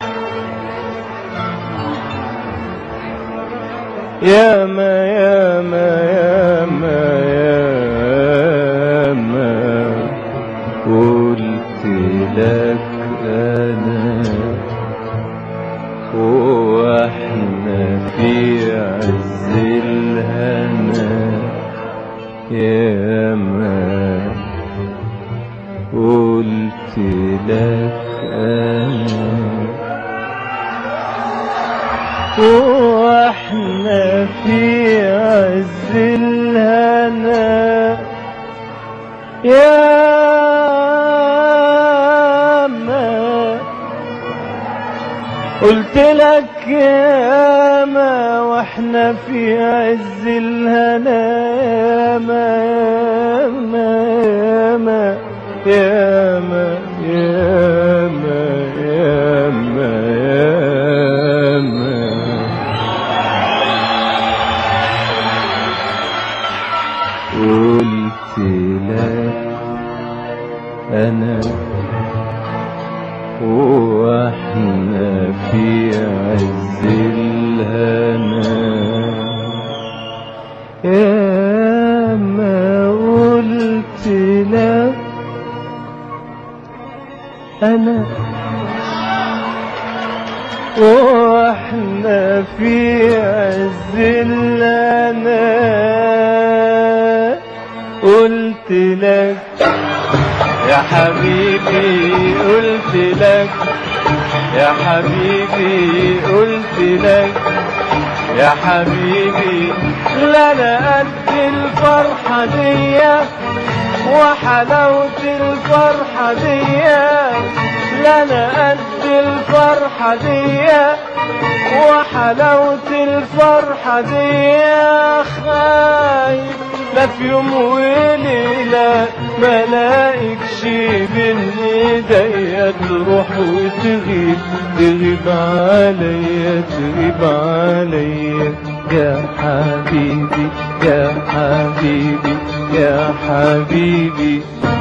يا ما يا ما يا ما يا ما قلت لك أنا واحنا في عز الهنا يا ما قلت لك أنا واحنا في عز الهنا يا قلت لك يا ما واحنا في عز الهنا يا ما يا ما يا ما يا ما يا ما يا ما قلت لك انا واحنا في عز الهنا يا ما قلت لك انا واحنا في عز الهنا قلت لك يا حبيبي قلت لك يا حبيبي قلت لك يا حبيبي لا انا قد الفرحة دي وحلاوة الفرحة دي لا انا قد الفرحة دي وحلاوة الفرحة دي خايف لا في يوم وليلة ملاقيكش بين ايديا تروح وتغيب تغيب عليا تغيب عليا يا حبيبي يا حبيبي يا حبيبي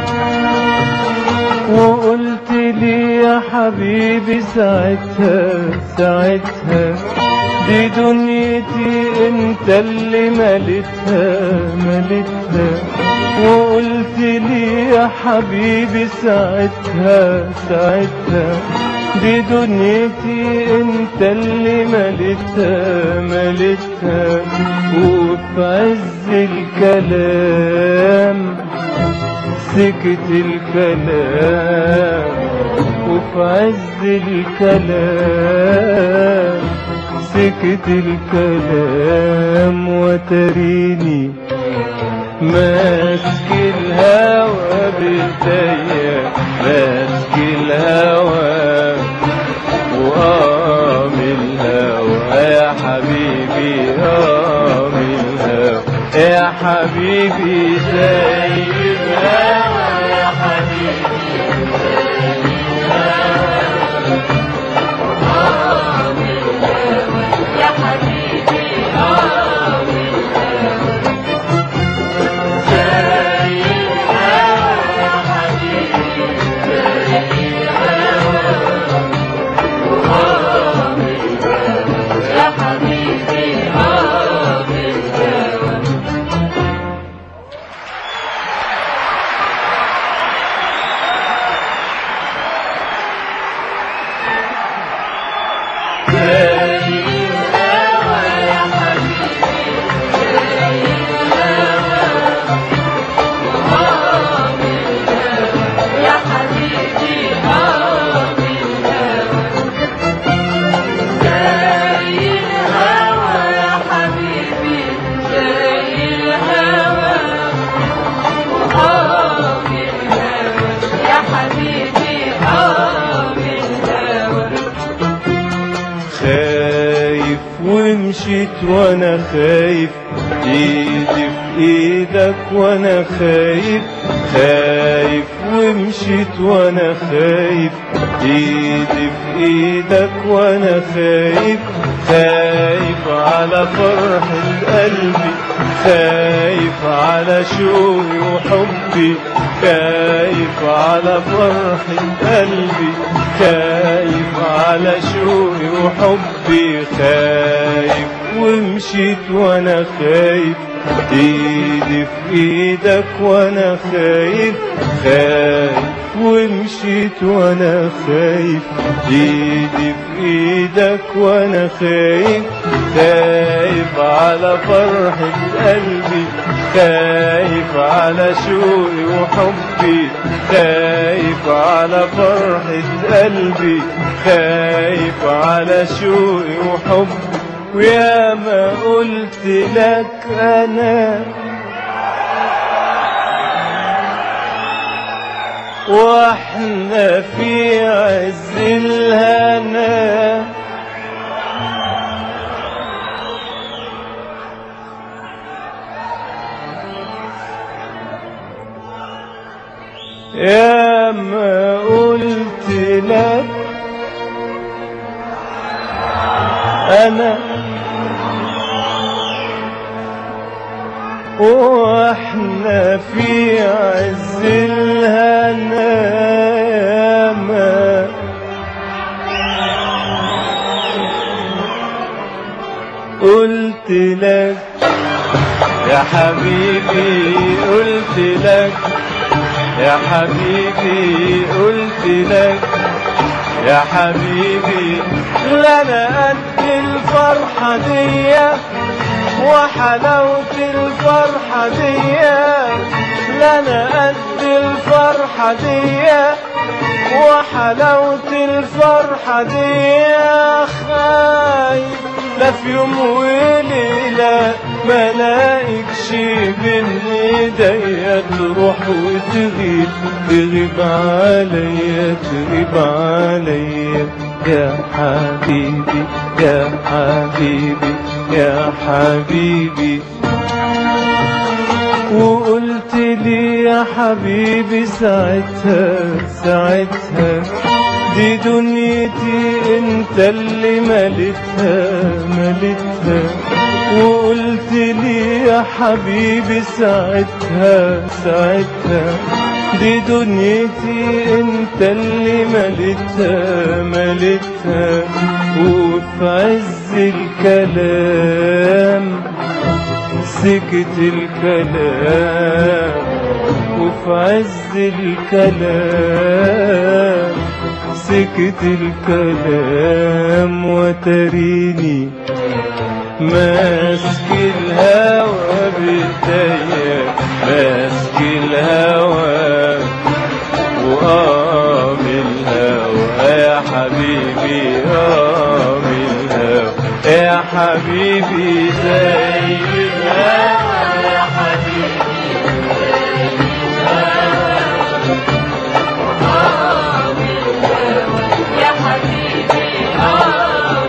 وقلت لي يا حبيبي ساعتها ساعتها دي دنيتي انت اللي ملتها ملتها وقلت لي يا حبيبي ساعتها ساعتها دي دنيتي انت اللي ملتها ملتها وفي عز الكلام سكت الكلام وفي عز الكلام سكت الكلام وتريني ماسك الهوى بايديا ماسك الهوى وقام الهوى يا حبيبي قام الهوى يا حبيبي زي الهوى يا حبيبي يا حبيبي يا حبيبي يا حبيبي زي الهوى يا حبيبي زي الهوى آه الهوى يا حبيبي آه الهوى خايف ومشيت وانا خايف ايدي في ايدك وانا خايف خايف ومشيت وانا خايف ايدي في ايدك وانا خايف خايف على فرحة قلبي خايف على شوقي وحبي خايف على فرحة قلبي خايف على شوقي وحبي خايف ومشيت وانا خايف ايدي في ايدك وانا خايف خايف ومشيت وانا خايف ايدي في ايدك وانا خايف خايف على فرحة قلبي خايف على شوقي وحبي خايف على فرحة قلبي خايف على شوقي وحبي ويا ما قلت لك انا واحنا في عز الهنا يا ما قلت لك انا واحنا في عز الهنا يا ما قلت لك يا حبيبي قلت لك يا حبيبي قلت لك يا حبيبي لا انا قد الفرحة دي وحلاوة الفرحة دي لا انا قد الفرحة دي وحلاوة الفرحة دي خايف لا في يوم وليلة ملاقيكش بين ايديا تروح وتغيب تغيب عليا تغيب عليا يا حبيبي يا حبيبي يا حبيبي وقلت لي يا حبيبي ساعتها ساعتها دي دنيتي انت اللي ملتها ملتها وقلت لي يا حبيبي ساعتها ساعتها دي دنيتي انت اللي ملتها ملتها وفي عز الكلام سكت الكلام وفي عز الكلام سكت الكلام وتريني ماسك الهوى بايديا ماسك الهوى وقام الهوى يا حبيبي قام الهوى يا حبيبي زي الهوى يا حبيبي يا حبيبي آه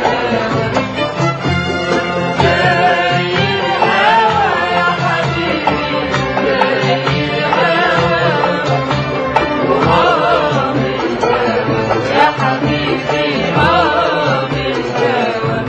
زي الهوى يا حبيبي زي الهوى آه يا حبيبي آه بالهوى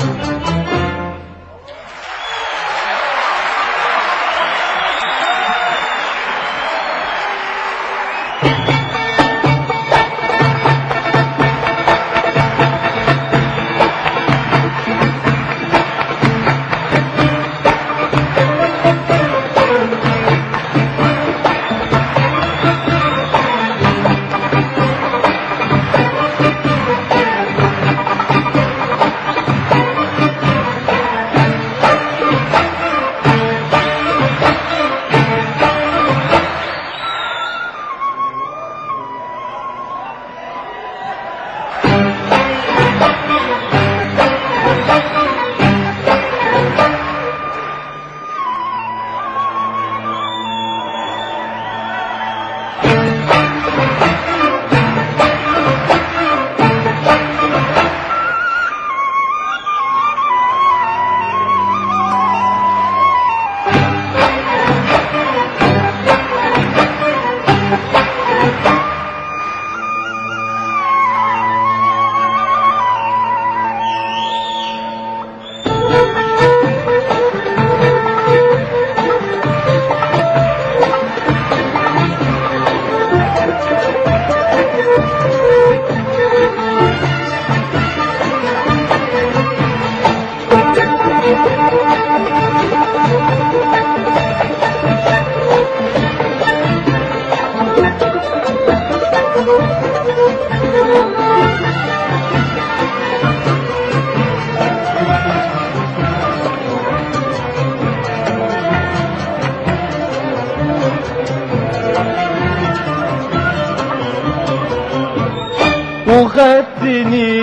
وخدتني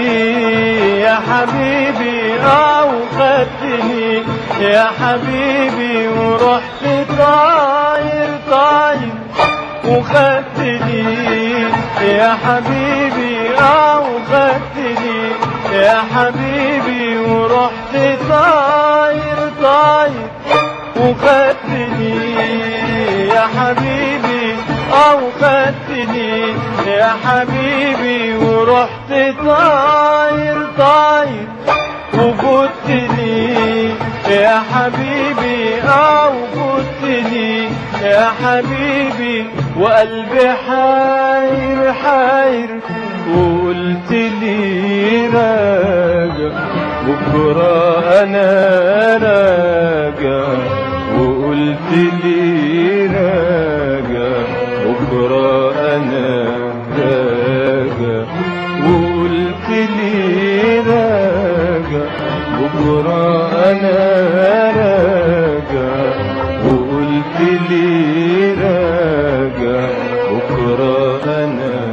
يا حبيبي اه وخدتني يا حبيبي ورحت طاير طاير وخدتني يا حبيبي اه وخدتني يا حبيبي ورحت طاير طاير وخدتني يا حبيبي اه وخدتني يا حبيبي ورحت طاير طاير وفوتني يا حبيبي اه وفوتني يا حبيبي وقلبي حاير حاير وقلت لي راجع بكرة أنا راجع وقلت لي راجع بكرة أنا راجع وقلت لي راجع بكرة أنا راجع وقلت لي راجع بكرة أنا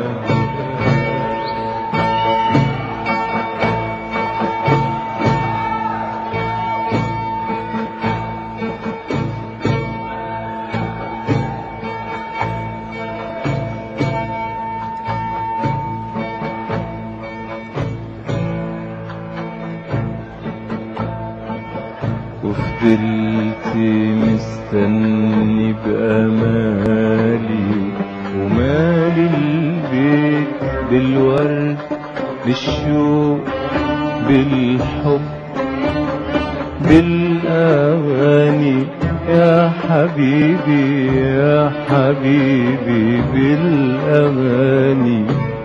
وفضلت مستني بأمالي ومالي البيت بالورد بالشوق بالحب بالأغاني يا حبيبي يا حبيبي بالأغاني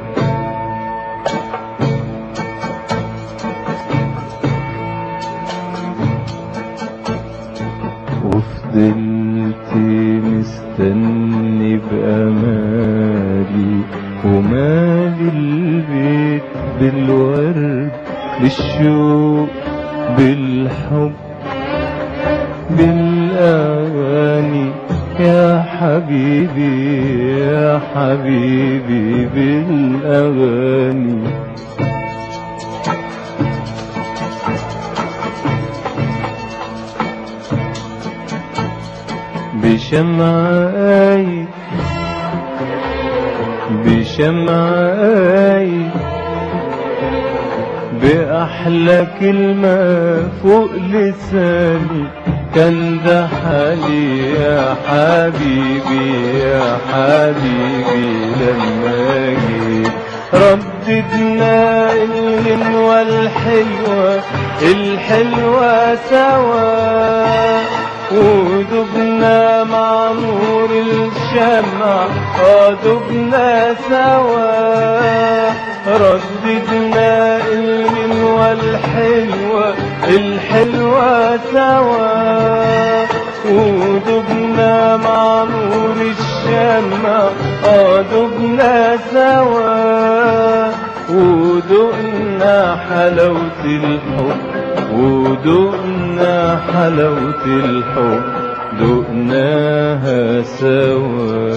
وفضلت مستني بأمالي ومالي البيت بالورد بالشوق بالحب بالأغاني يا حبيبي يا حبيبي بالأغاني بشمعاي بشمعاي بأحلى كلمة فوق لساني كان ده حالي يا حبيبي يا حبيبي لما جيت رددنا الغنوة الحلوة الحلوة سوا ودبنا مع نور الشمع آه دبنا سوا رددنا الغنوة الحلوة الحلوة سوا ودبنا مع نور الشمع آه دبنا سوا ودقنا حلاوة الحب ودقنا حلاوة الحب دقناها سوا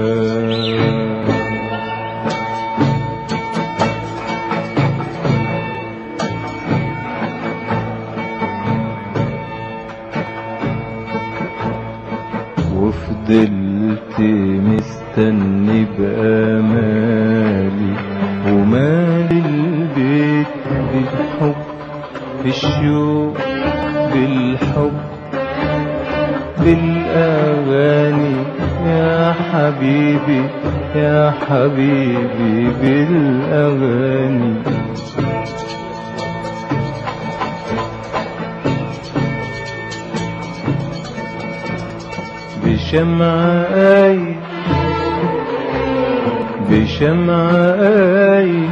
وفضلت مستني بأمالي ومالي البيت بالحب بالشوق بالحب بالأغاني يا حبيبي يا حبيبي بالأغاني بشمعاي بشمعاي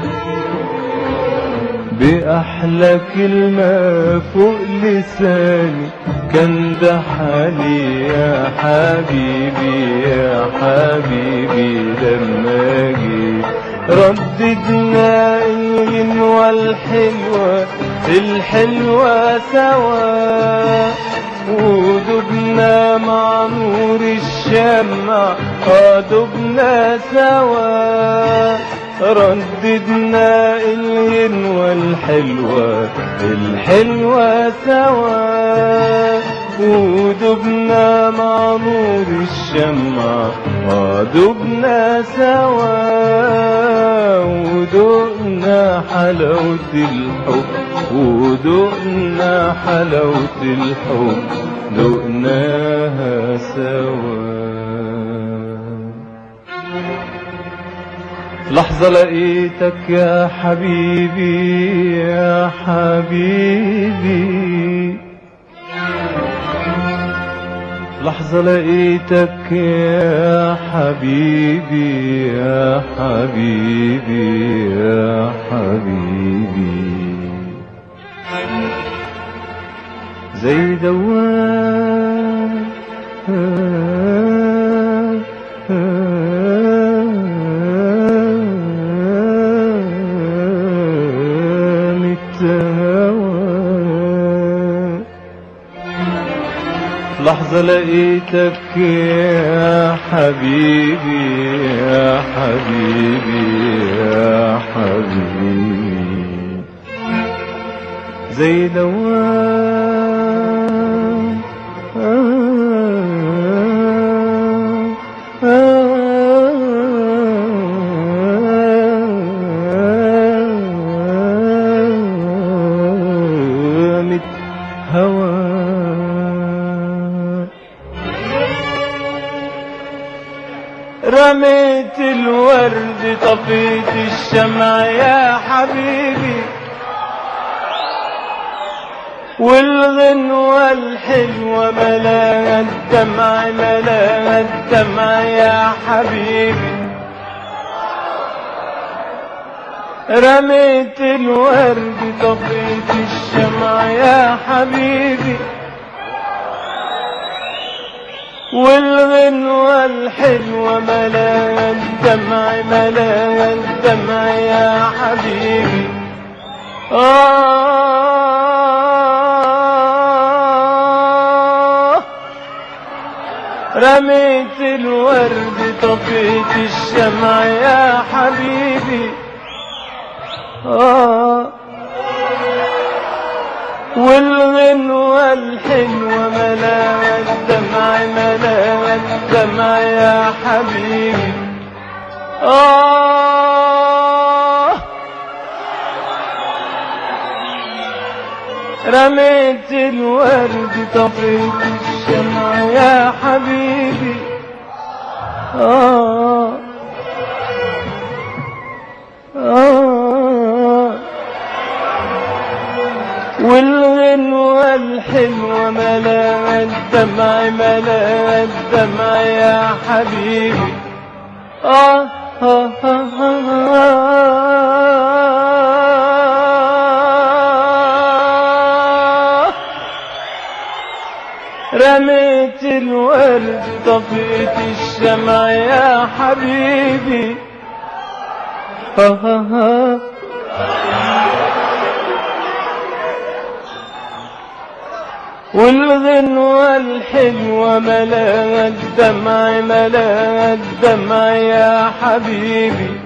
بأحلى كلمة فوق لساني كان ده حالي يا حبيبي يا حبيبي لما جيت رددنا الغنوة الحلوة الحلوة سوا ودبنا مع نور الشمع آه دبنا سوا رددنا الغنوة الحلوة الحلوة سوا ودبنا مع نور الشمع آه دبنا سوا ودقنا حلاوة الحب ودقنا حلاوة الحب دقناها سوا لحظة لقيتك يا حبيبي يا حبيبي لحظة لقيتك يا حبيبي يا حبيبي يا حبيبي زي دوام التهوى لحظة لقيتك يا حبيبي يا حبيبي يا حبيبي زي دوام مت هوى رميت الورد طفيت الشمع يا حبيبي والغنوة الحلوة ملاها الدمع ملاها الدمع يا حبيبي رميت الورد طفيت الشمع يا حبيبي والغنوة الحلوة ملاها الدمع ملاها الدمع يا حبيبي آه رميت الورد طفيت الشمع يا حبيبي آه والغنوة الحلوة ملاها الدمع ملاها الدمع يا حبيبي آه رميت الورد طفيت الشمع يا حبيبي آه آه والغنوة الحلوة ملاها الدمع ملاها الدمع يا حبيبي آه آه آه آه رميت الورد طفيت الشمع يا حبيبي آه آه آه والغنوة الحلوة ملاها الدمع ملاها الدمع يا حبيبي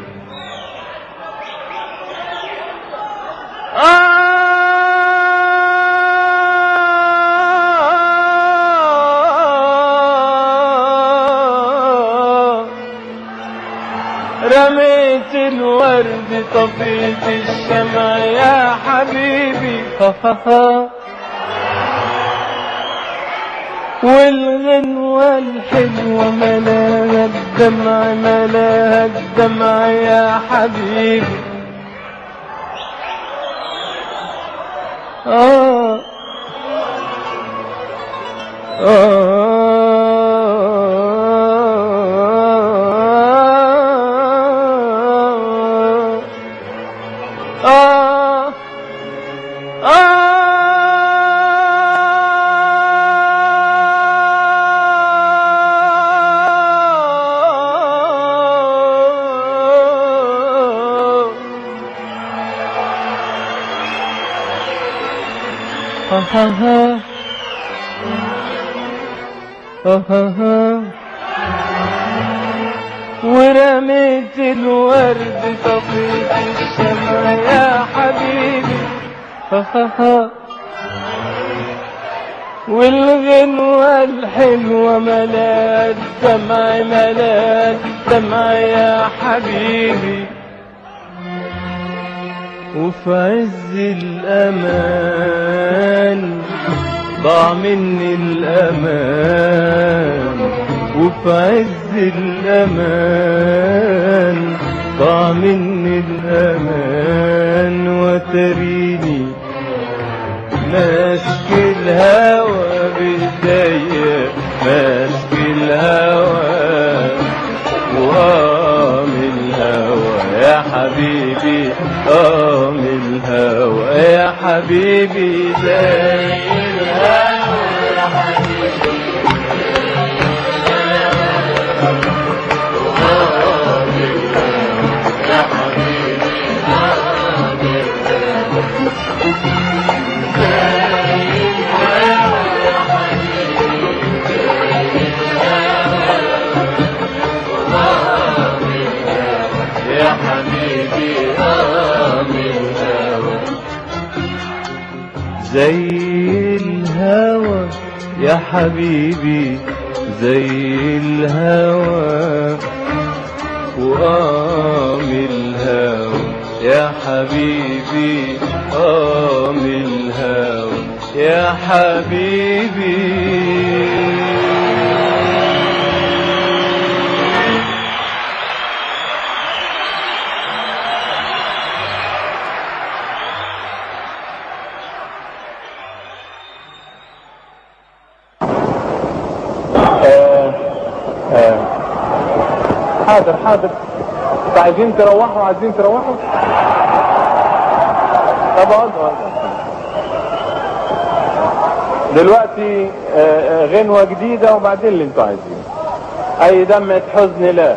آه رميت الورد طفيت الشمع يا حبيبي والغنوة الحلوة ملاها الدمع ملاها الدمع يا حبيبي آه آه ورميت الورد طفيت الشمع يا حبيبي والغنوة الحلوة ملا الدمع ملا الدمع يا حبيبي وفي عز الأمان ضاع مني الأمان وفي عز الأمان ضاع مني الأمان وتريني ماسك الهوى بإيديا ماسك الهوى وقام الهوى يا حبيبي قام الهوى يا حبيبي زي الهوى يا حبيبي يا حبيبي قام الهوى زي الهوى يا حبيبي زي الهوى وقام الهوى يا حبيبي قام الهوى يا حبيبي حاضر حاضر انتوا عايزين تروحوا عايزين تروحوا طب اقعدوا اقعدوا. دلوقتي آه، آه، غنوة جديدة وبعدين اللي انتوا عايزينه اي دمعة حزن لا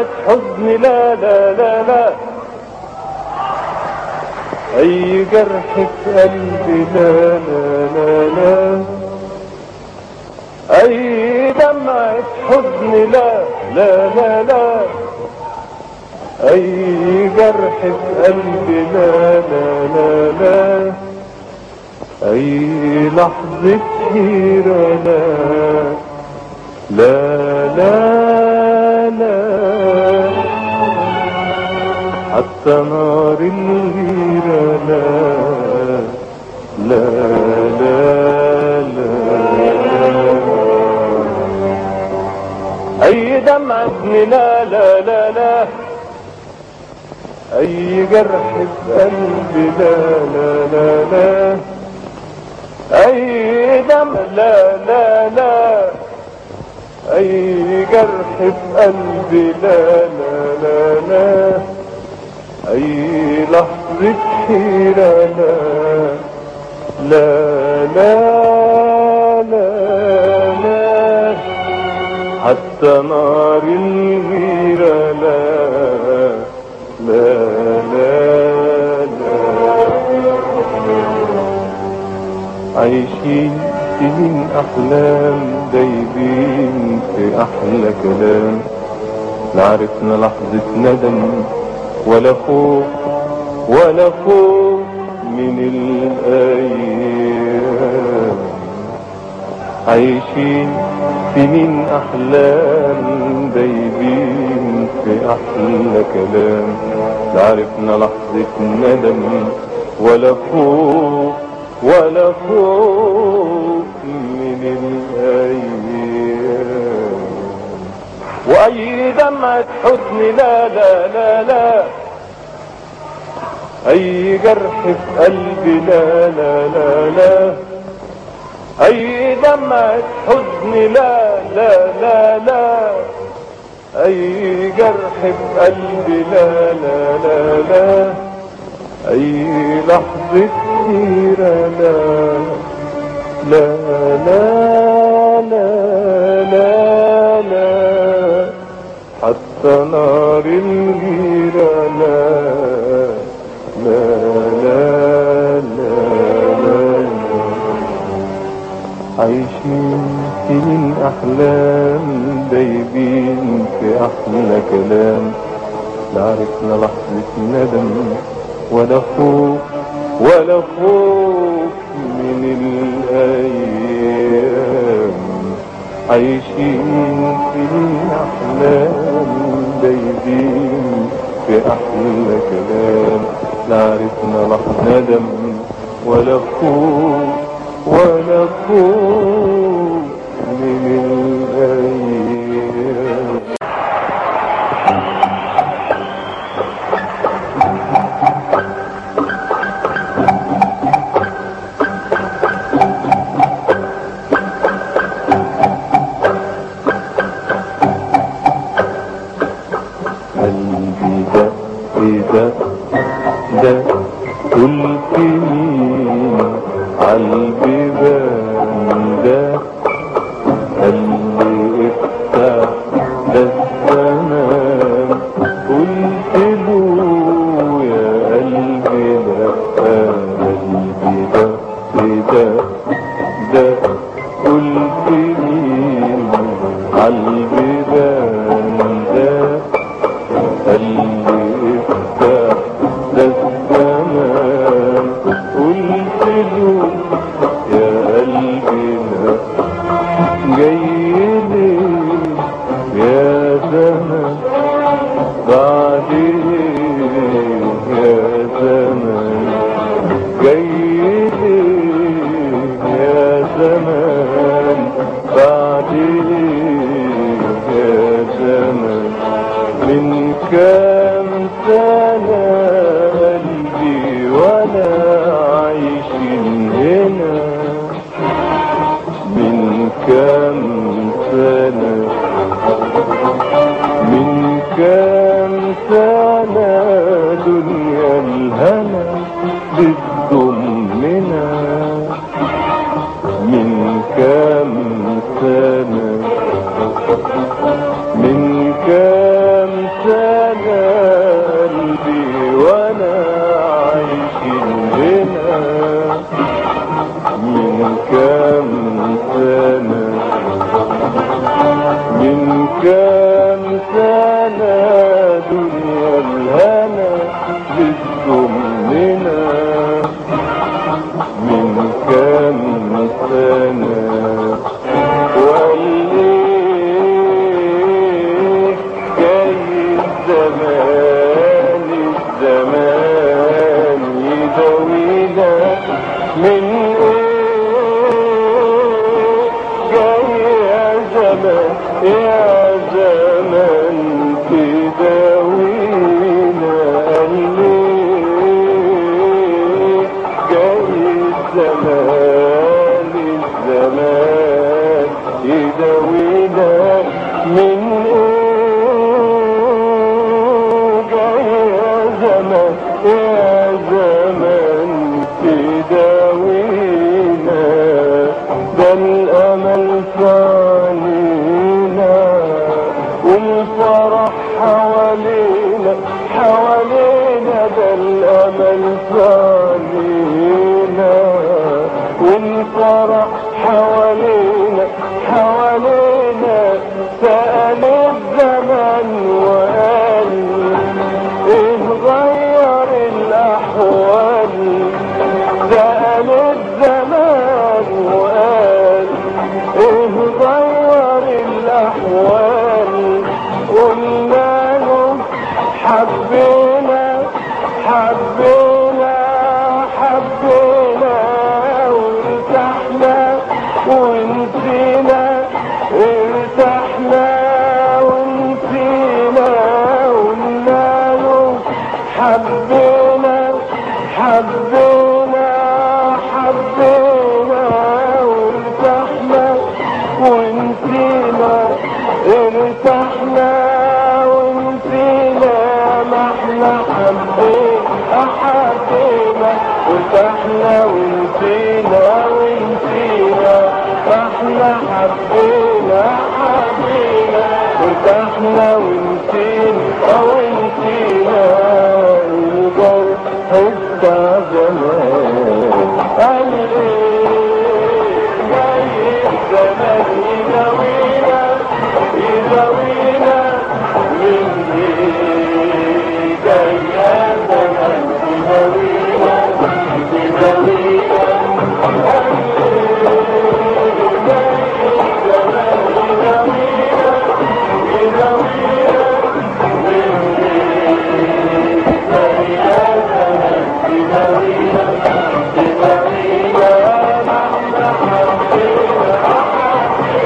حزن لا لا لا لا أي جرح في قلبي لا لا لا لا أي دمعة حزن لا لا لا لا أي جرح في قلبي لا لا لا لا أي لحظة حيرة لا لا لا لا حتى نار الغيرة لا لا لا لا أي دمعة لا لا لا لا أي جرح في قلبي لا لا لا لا أي دم لا لا لا أي جرح في قلبي لا لا لا لا أي لحظة حيرة لا لا لا لا لا حتى نار الغيرة لا لا لا لا عايشين سنين أحلام دايبين في أحلى كلام لا عرفنا لحظة ندم ولا خوف ولا خوف من الأيام عايشين سنين أحلام دايبين في أحلى كلام لا عرفنا لحظة ندم ولا خوف ولا خوف من الأيام وأي دمعة حزن لا لا لا لا أي جرح في قلبي لا لا لا لا أي دمعة حزن لا لا لا لا أي جرح في قلبي لا لا لا لا أي لحظة حيرة لا لا لا لا لا لا حتى نار الغيرة لا لا لا لا لا عايشين سنين أحلام دايبين في أحلى كلام لا عرفنا لحظة ندم ولا خوف ولا خوف من الأيام عايشين في الأحلام دايبين في أحلى كلام لا عرفنا لحظة ندم ولا خوف ولا خوف من الأيام قلبي ده إذا ده قلت مين عالبيبان ده اللي افتح ده الزمان قلت له يا قلبي لا قلبي ده إذا ده قلت مين عالبيبان ده اللي افتح ده الزمان قلت له يا قلبي لا جاي ليه يا زمان بعد ايه يا زمان جاي ليه يا زمان بعد ايه يا زمان من كام سنة قلبي وانا عايشين هنا من كام سنة من كام سنة دنيا الهنا بتضمنا من كام سنة من كام من ايه جاي يا زمان يا زمان تداوينا قال ليه جاي الزمان الزمان يداوينا من ايه جاي يا زمان يا زمان تداوينا ده الامل فانينا والفرح حوالينا حوالينا ده الامل فانينا والفرح حوالينا حوالينا سأل الزمن وقال ايه غير الاحوال سأل الزمان وقال ايه غير الاحوال قلنا له حبينا حبينا حبينا وارتحنا ونسينا ارتحنا ونسينا قلنا له حبينا حبينا حبينا وارتحنا ونسينا ارتحنا ونسينا ما احنا حبينا حبينا وارتحنا ونسينا ونسينا ما احنا حبينا حبينا وارتحنا ونسينا ونسينا الجرح بتاع زمان قال ايه جاي الزمان يداوينا يداوينا من ايه جاي يا زمان يداوينا يداوينا قال ايه جاي الزمان يداوينا يداوينا من ايه جاي يا زمان يداوينا يداوينا ما احنا حبينا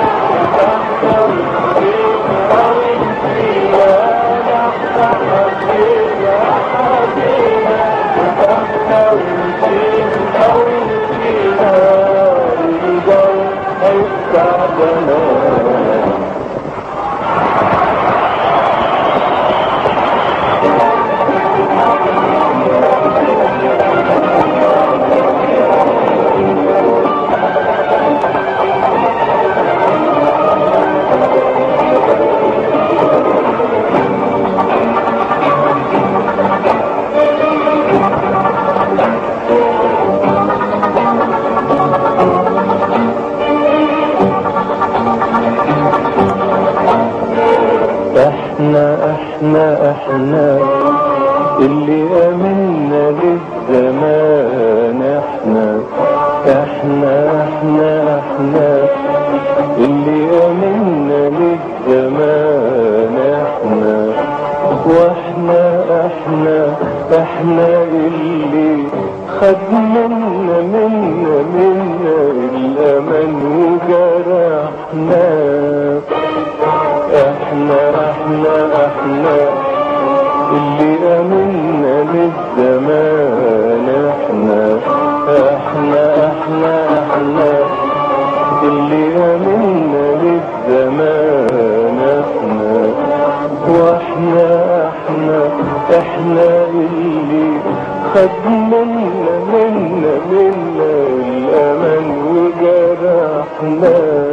احنا احنا احنا اللي امنا للزمان احنا احنا احنا احنا اللي امنا للزمان احنا واحنا احنا احنا اللي خد منا منا منا الامل وجرحنا احنا احنا احنا اللي امنا للزمان احنا احنا احنا احنا اللي امنا للزمان احنا واحنا احنا احنا اللي خد منا منا منا الامل وجرحنا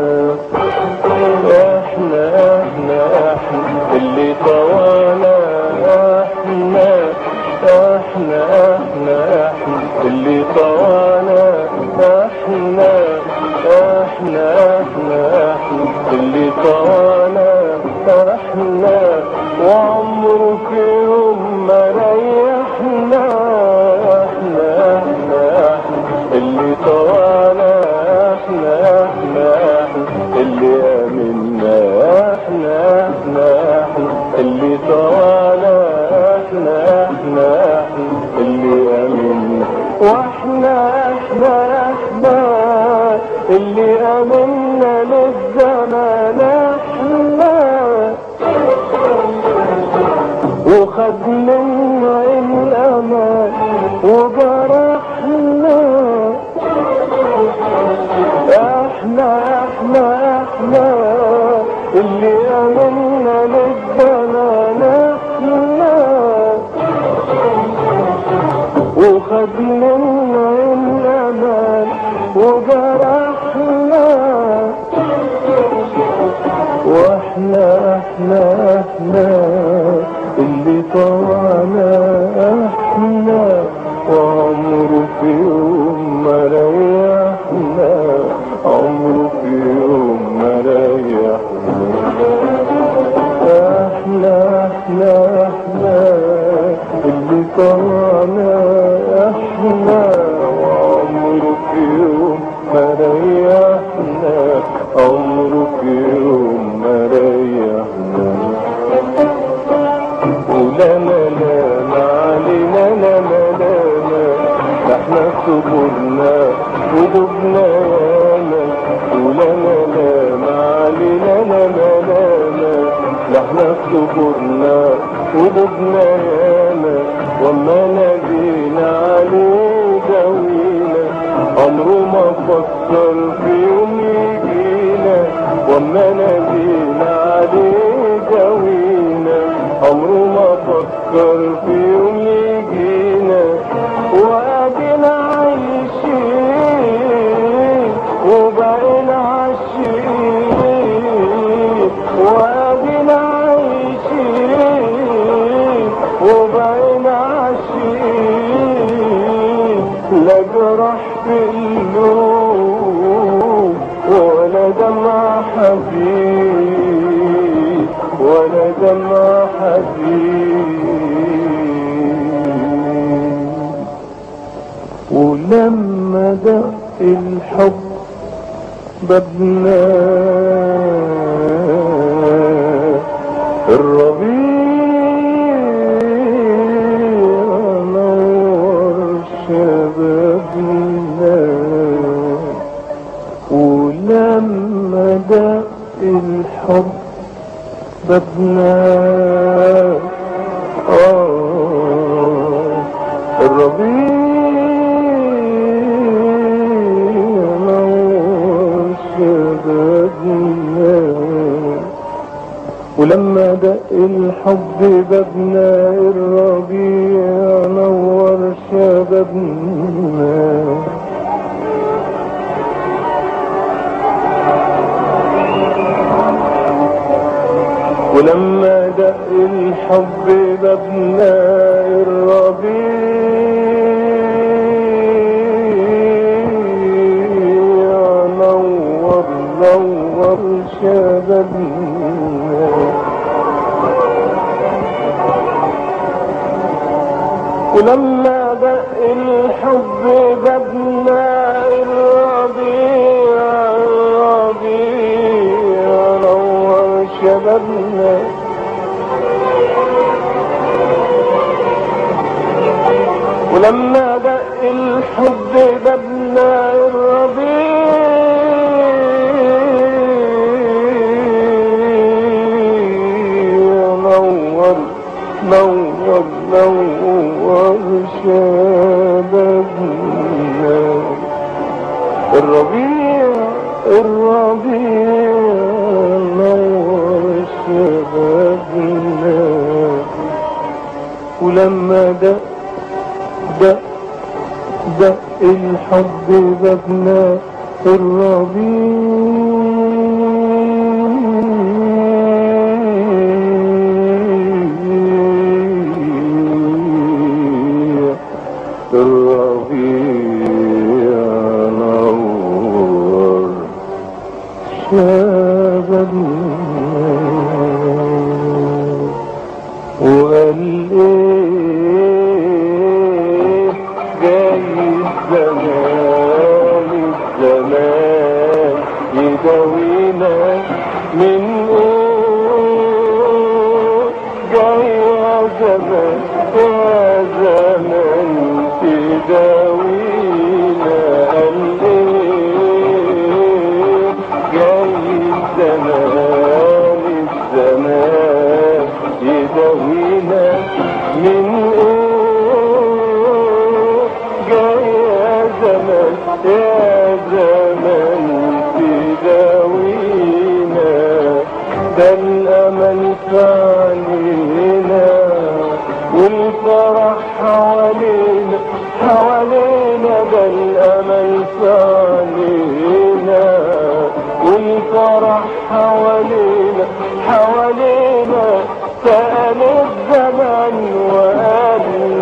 احنا احنا احنا اللي طوانا احنا احنا احنا احنا اللي طوانا احنا احنا احنا احنا اللي طوانا احنا وعمره في يوم ما ريحنا احنا احنا احنا اللي طوانا احنا احنا احنا اللي امنا احنا احنا احنا اللي طوانا احنا احنا احنا اللي امنا واحنا واحنا احنا احنا اللي امنا للزمان احنا وخد منا الامان وجرحنا احنا احنا احنا اللي امنا للزمان احنا وخد منا الامان وجرحنا واحنا احنا احنا اللي طوعنا احنا وعمره في يوم ما ريحنا عمره في يوم ما ريحنا احنا احنا احنا اللي طلعنا احنا وعمره في يوم ما ريحنا عمره في يوم ما ريحنا ولا لا لا ما علينا لا لا لا لا ده احنا صبرنا ودبنا ياما ولا لا لا ما علينا لا لا لا لا ده احنا صبرنا ودبنا ياما وما نادينا عليه داوينا عمره ما فكر في يوم يجينا وما نادينا عليه داوينا عمره ما فكر في يوم يجينا وادينا عايشين وبقينا عايشين وادينا عايشين وبقينا عايشين لا جرح في القلوب ولا دمع حزين ولا دمع حزين ولما دق الحب بابنا الربيع نور شبابنا ولما دق الحب بابنا آه الربيع نور شبابنا ولما دق الحب بابنا الربيع نور شبابنا ولما دق الحب بابنا الربيع نور نور شبابنا ولما دق الحب بابنا الربيع الربيع نور شبابنا ولما دق الحب بابنا الربيع نور نور نور شبابنا الربيع الربيع نور شبابنا ولما دق دق دق الحب بابنا الربيع الربيع نور شبابنا وقال ايه جاي الزمان الزمان يداوينا من ايه جاي يا زمان يا زمان تداوينا زمن يا زمن تداوينا ده الأمل في عينينا والفرح حوالينا حوالينا ده الأمل في عينينا والفرح حوالينا حوالينا سأل الزمن وقال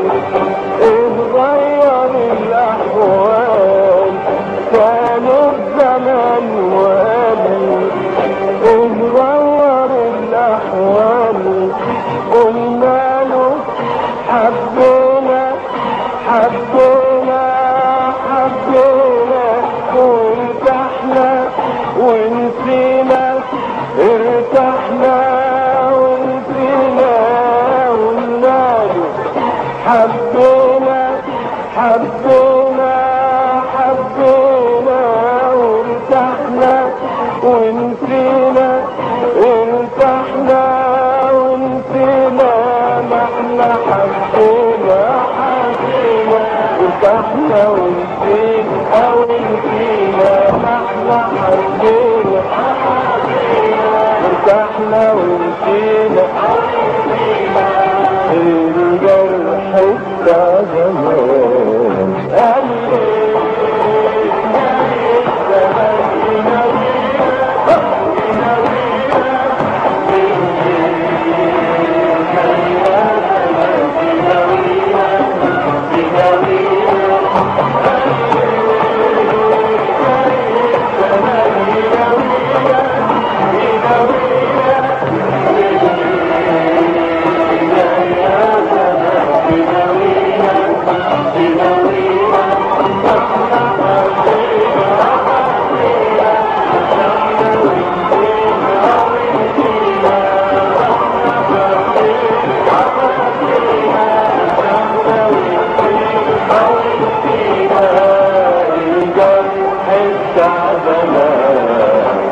اتغير الأحوال سأل الزمن وقال اتغير الأحوال قلنا له حبينا حبينا حبينا وارتحنا ونسينا ارتحنا ونسينا قلنا له حبينا حبينا حبينا وارتحنا ونسينا ارتحنا ونسينا ما احنا حبينا حبينا ارتحنا ونسينا ونسينا ما احنا حبينا حبينا ارتحنا ونسينا الجرح بتاع زمان قال الجرح بتاع زمان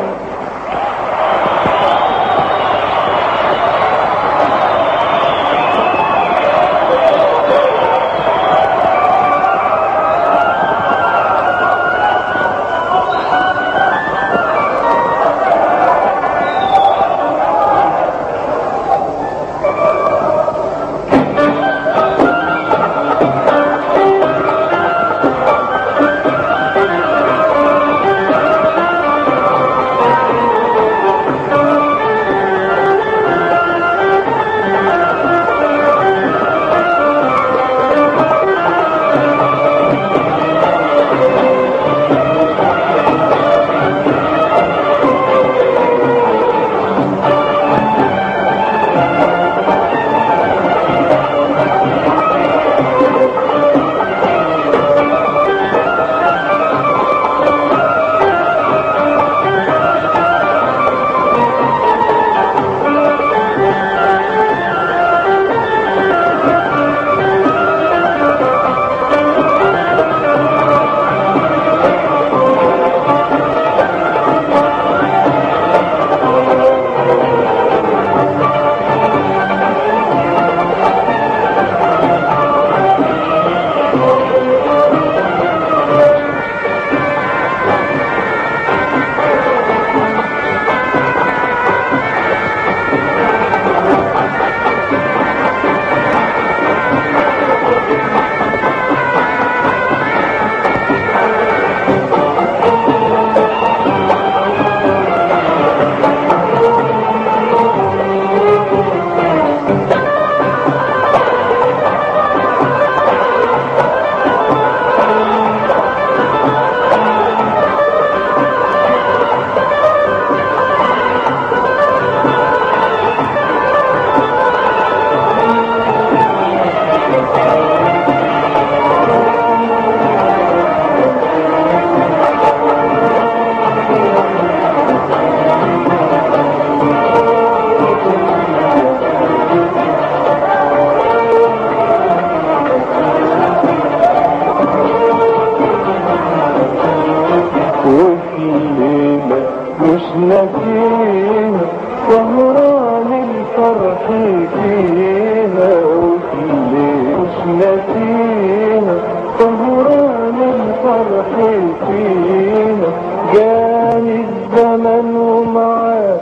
فيها جاني الزمن ومعاه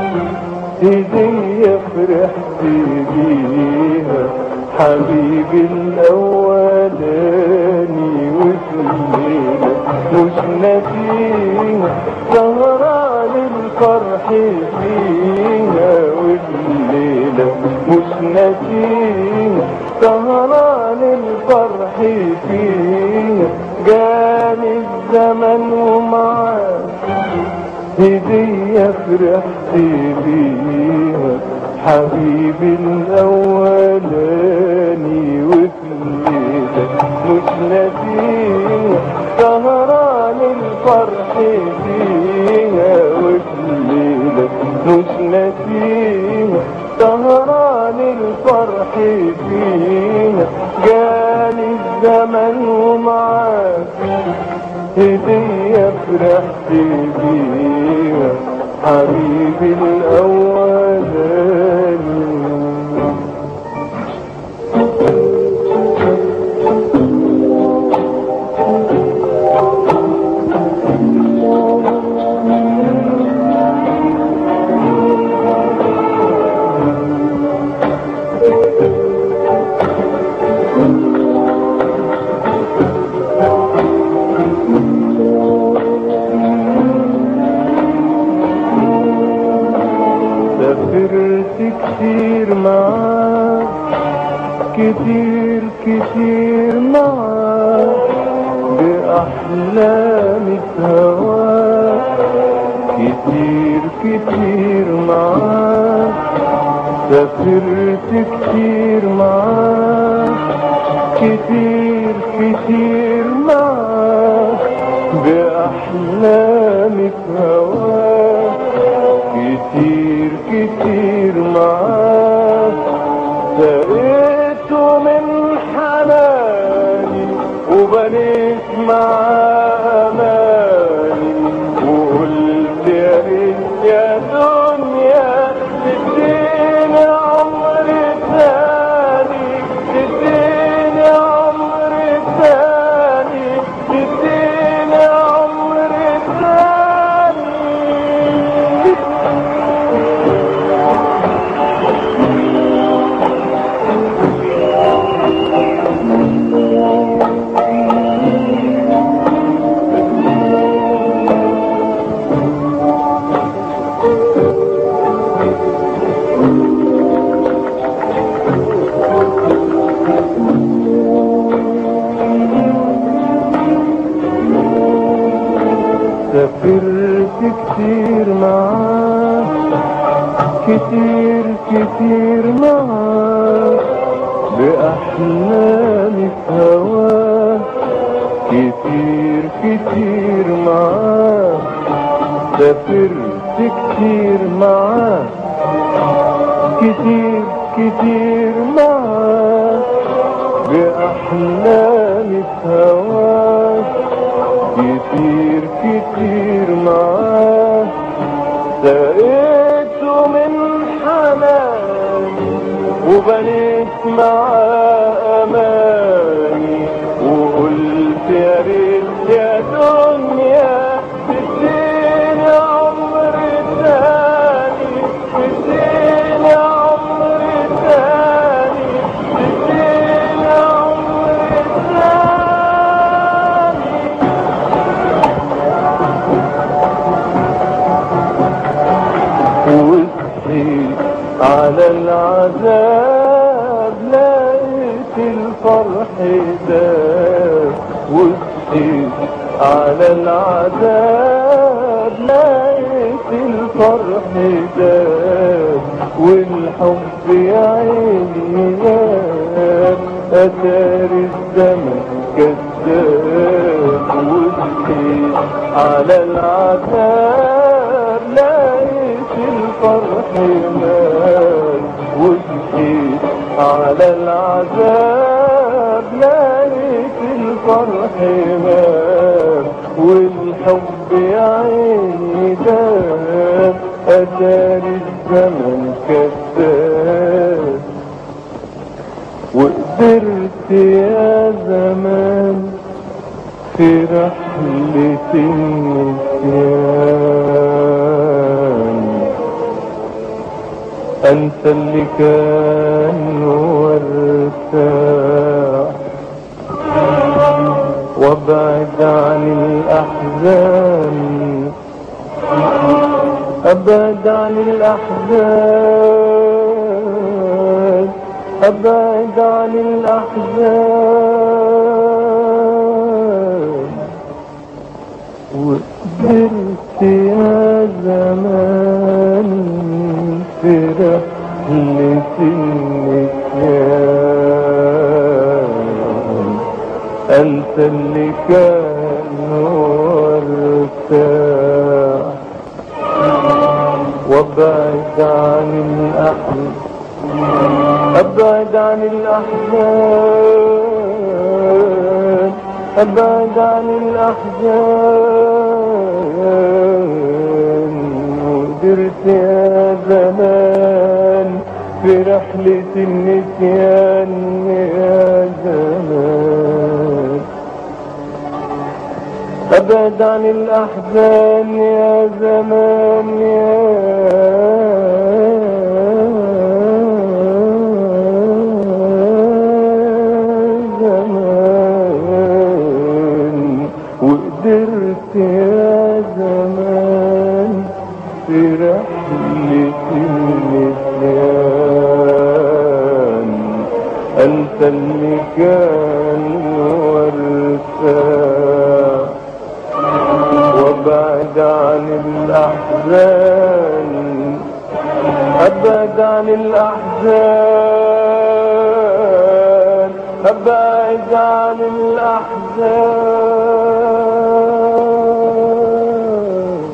هدية فرحت بيها حبيبي الأولاني وفي الليلة مش ناسيها سهران الفرح فيها وفي الليلة مش ناسيها سهران الفرح فيها جاني الزمن ومعاه هدية فرحت بيها حبيبي الأولاني وفي الليلة مش ناسيها سهران الفرح فيها وفي الليلة مش ناسيها سهران الفرح فيها جاني الزمن ومعاه هدية فرحت بيها حبيبي الأولاني سافرت كتير معاك كتير كتير معاك بأحلامي هواك كتير كتير معاك سافرت كتير معاك كتير كتير معاك بأحلامي هواك كتير كتير معاك سقيته من حناني وبنيت معاه اماني وقلت يا ريت يا دنيا تديني عمر تاني تديني عمر تاني تديني عمر تاني سافرت كتير معاك كتير كتير معاك بأحلامي في هواك كتير كتير معاك سافرت كتير معاك كتير كتير معاك بأحلامي في هواك كتير كتير معاك سقيته من حناني وبنيت معاه اماني وقلت يا ريت يا دنيا تديني عمر تاني تديني عمر تاني تديني عمر تاني وصحيت على العذاب لقيت الفرح داب وصحيت على العذاب لقيت الفرح داب والحب يا عيني غاب أثار الزمن كذاب وصحيت على العذاب لقيت الفرح مات وصحيت على العذاب لقيت الفرح مات والحب يا عيني داب أثار الزمن كذاب وقدرت يا زمان في رحلة النسيان أنسى اللي كان وارتاح وابعد عن الأحزان أبعد عن الأحزان أبعد عن الأحزان وقدرت يا زمان في رحلة النسيان أنت اللي كان وارتاح وابعد عن الأحزان أبعد عن الأحزان أبعد عن الأحزان وقدرت يا زمان في رحلة النسيان يا زمان أبعد عن الأحزان يا زمان يا زمان وقدرت يا زمان في رحلة النسيان أنت اللي كان وارتاح وابعد عن الأحزان أبعد عن الأحزان أبعد عن الأحزان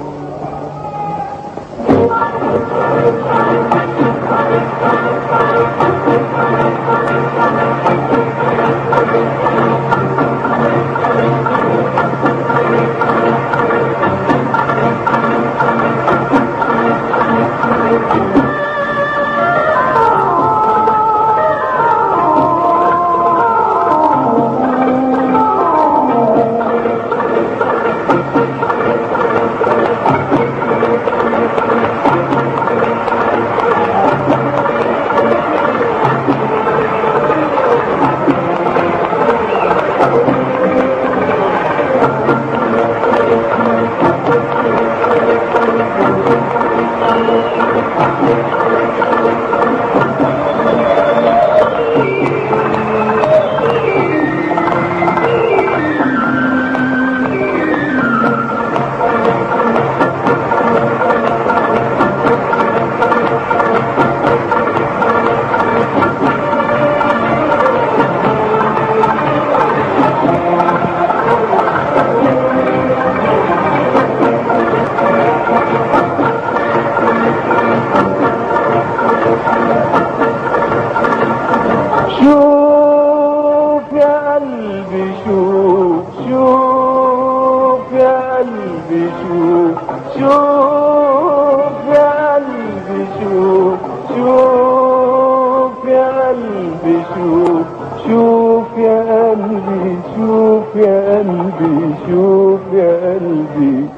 شوف يا قلبي شوف شوف يا قلبي شوف شوف يا قلبي شوف شوف يا قلبي شوف شوف يا قلبي شوف يا قلبي شوف يا قلبي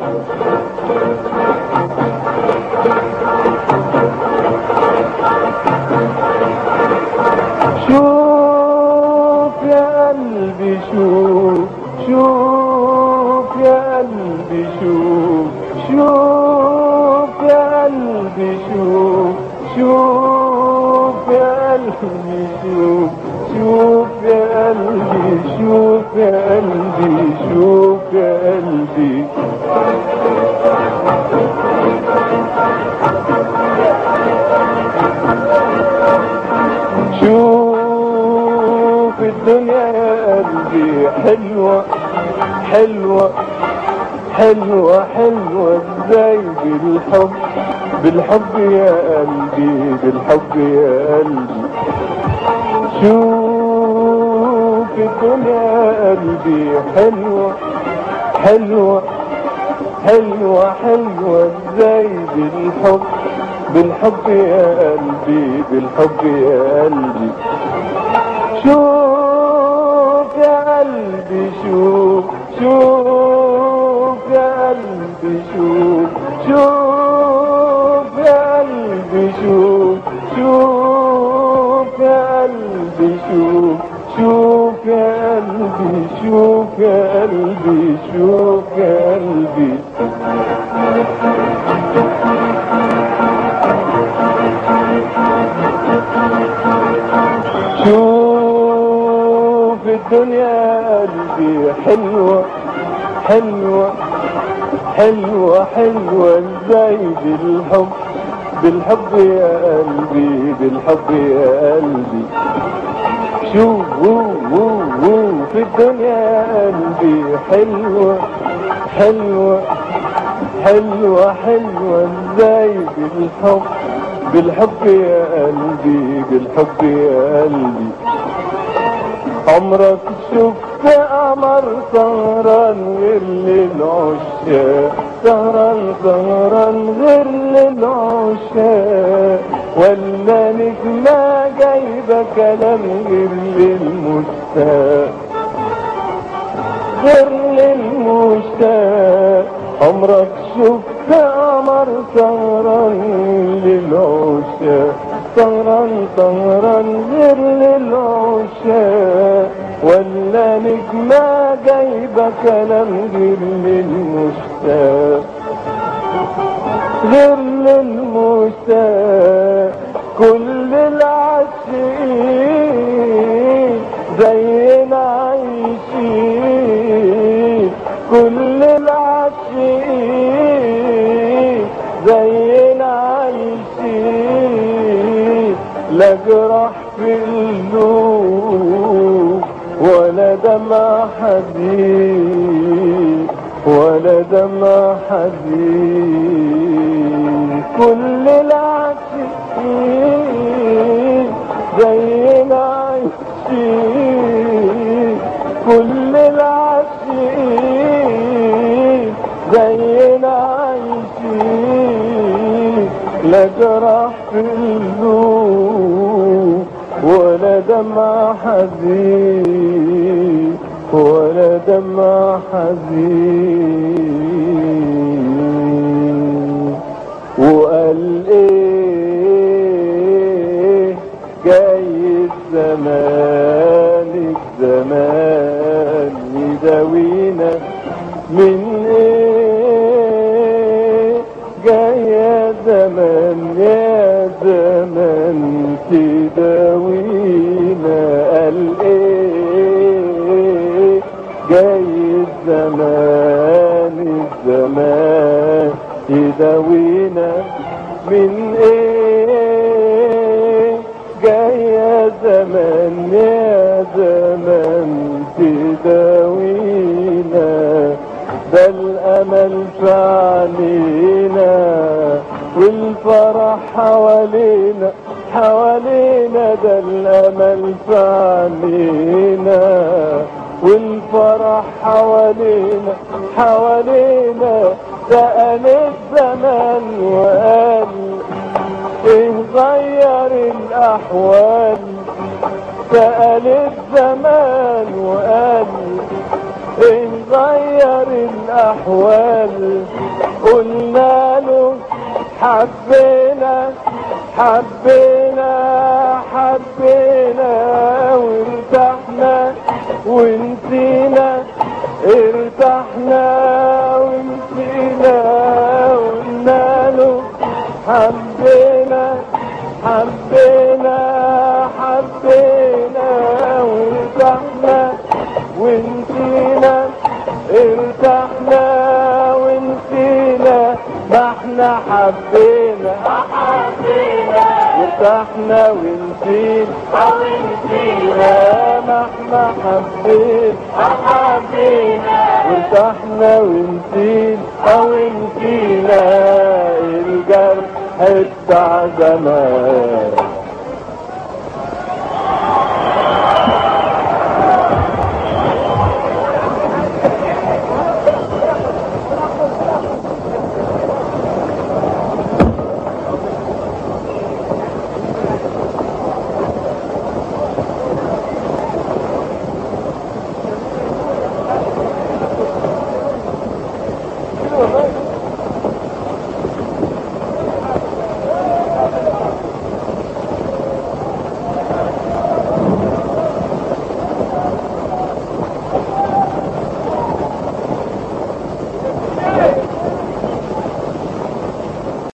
شوف يا قلبي شوف شوف يا قلبي شوف شوف يا قلبي شوف شوف يا قلبي شوف شوف يا قلبي شوف يا قلبي شوف يا قلبي شوف الدنيا يا قلبي حلوة حلوة حلوة حلوة ازاي بالحب بالحب يا قلبي بالحب يا قلبي شوف الدنيا يا قلبي حلوة حلوة حلوة حلوة ازاي بالحب بالحب يا قلبي بالحب يا قلبي شوف يا قلبي شوف شوف يا قلبي شوف شوف يا قلبي شوف شوف يا قلبي شوف شوف يا قلبي شوف يا قلبي شوف يا قلبي شوف الدنيا قلبي حلوة حلوة حلوة حلوة ازاي بالحب بالحب يا قلبي بالحب يا قلبي شوف في الدنيا يا قلبي حلوة حلوة حلوة حلوة ازاي بالحب بالحب يا قلبي بالحب يا قلبي عمرك شفت قمر سهران غير للعشاق سهران سهران غير للعشاق ولا نجمة جايبة كلام غير للمشتاق غير للمشتاق عمرك شفت قمر سهران للعشاق سهران سهران غير للعشاق ولا نجمة جايبة كلام غير للمشتاق غير للمشتاق كل العاشقين زينا عايشين كل العاشقين زينا عايشين لا جراح في القلوب ولا دمع حزين ولا دمع حزين كل العاشقين زينا عايشين كل العاشقين زينا عايشين لا جراح في القلوب ولا دمع حزين ولا دمع حزين وقال ايه جاي الزمان الزمان يداوينا من ايه جاي يا زمان يا زمان تداوينا قال ايه جاي الزمان الزمان يداوينا من ايه جاي يا زمان يا زمان تداوينا ده الامل في علينا والفرح حوالينا حوالينا ده الامل في علينا والفرح حوالينا حوالينا سأل الزمان وقال ايه غير الاحوال سأل الزمان وقال ايه غير الاحوال قلنا له حبينا حبينا حبينا وارتحنا ونسينا ارتحنا ونسينا قلنا له حبينا حبينا حبينا وارتحنا ونسينا ارتحنا ونسينا ما احنا حبينا ارتحنا ونسينا ما احنا حبينا وارتحنا ونسينا ونسينا الجرح بتاع زمان والله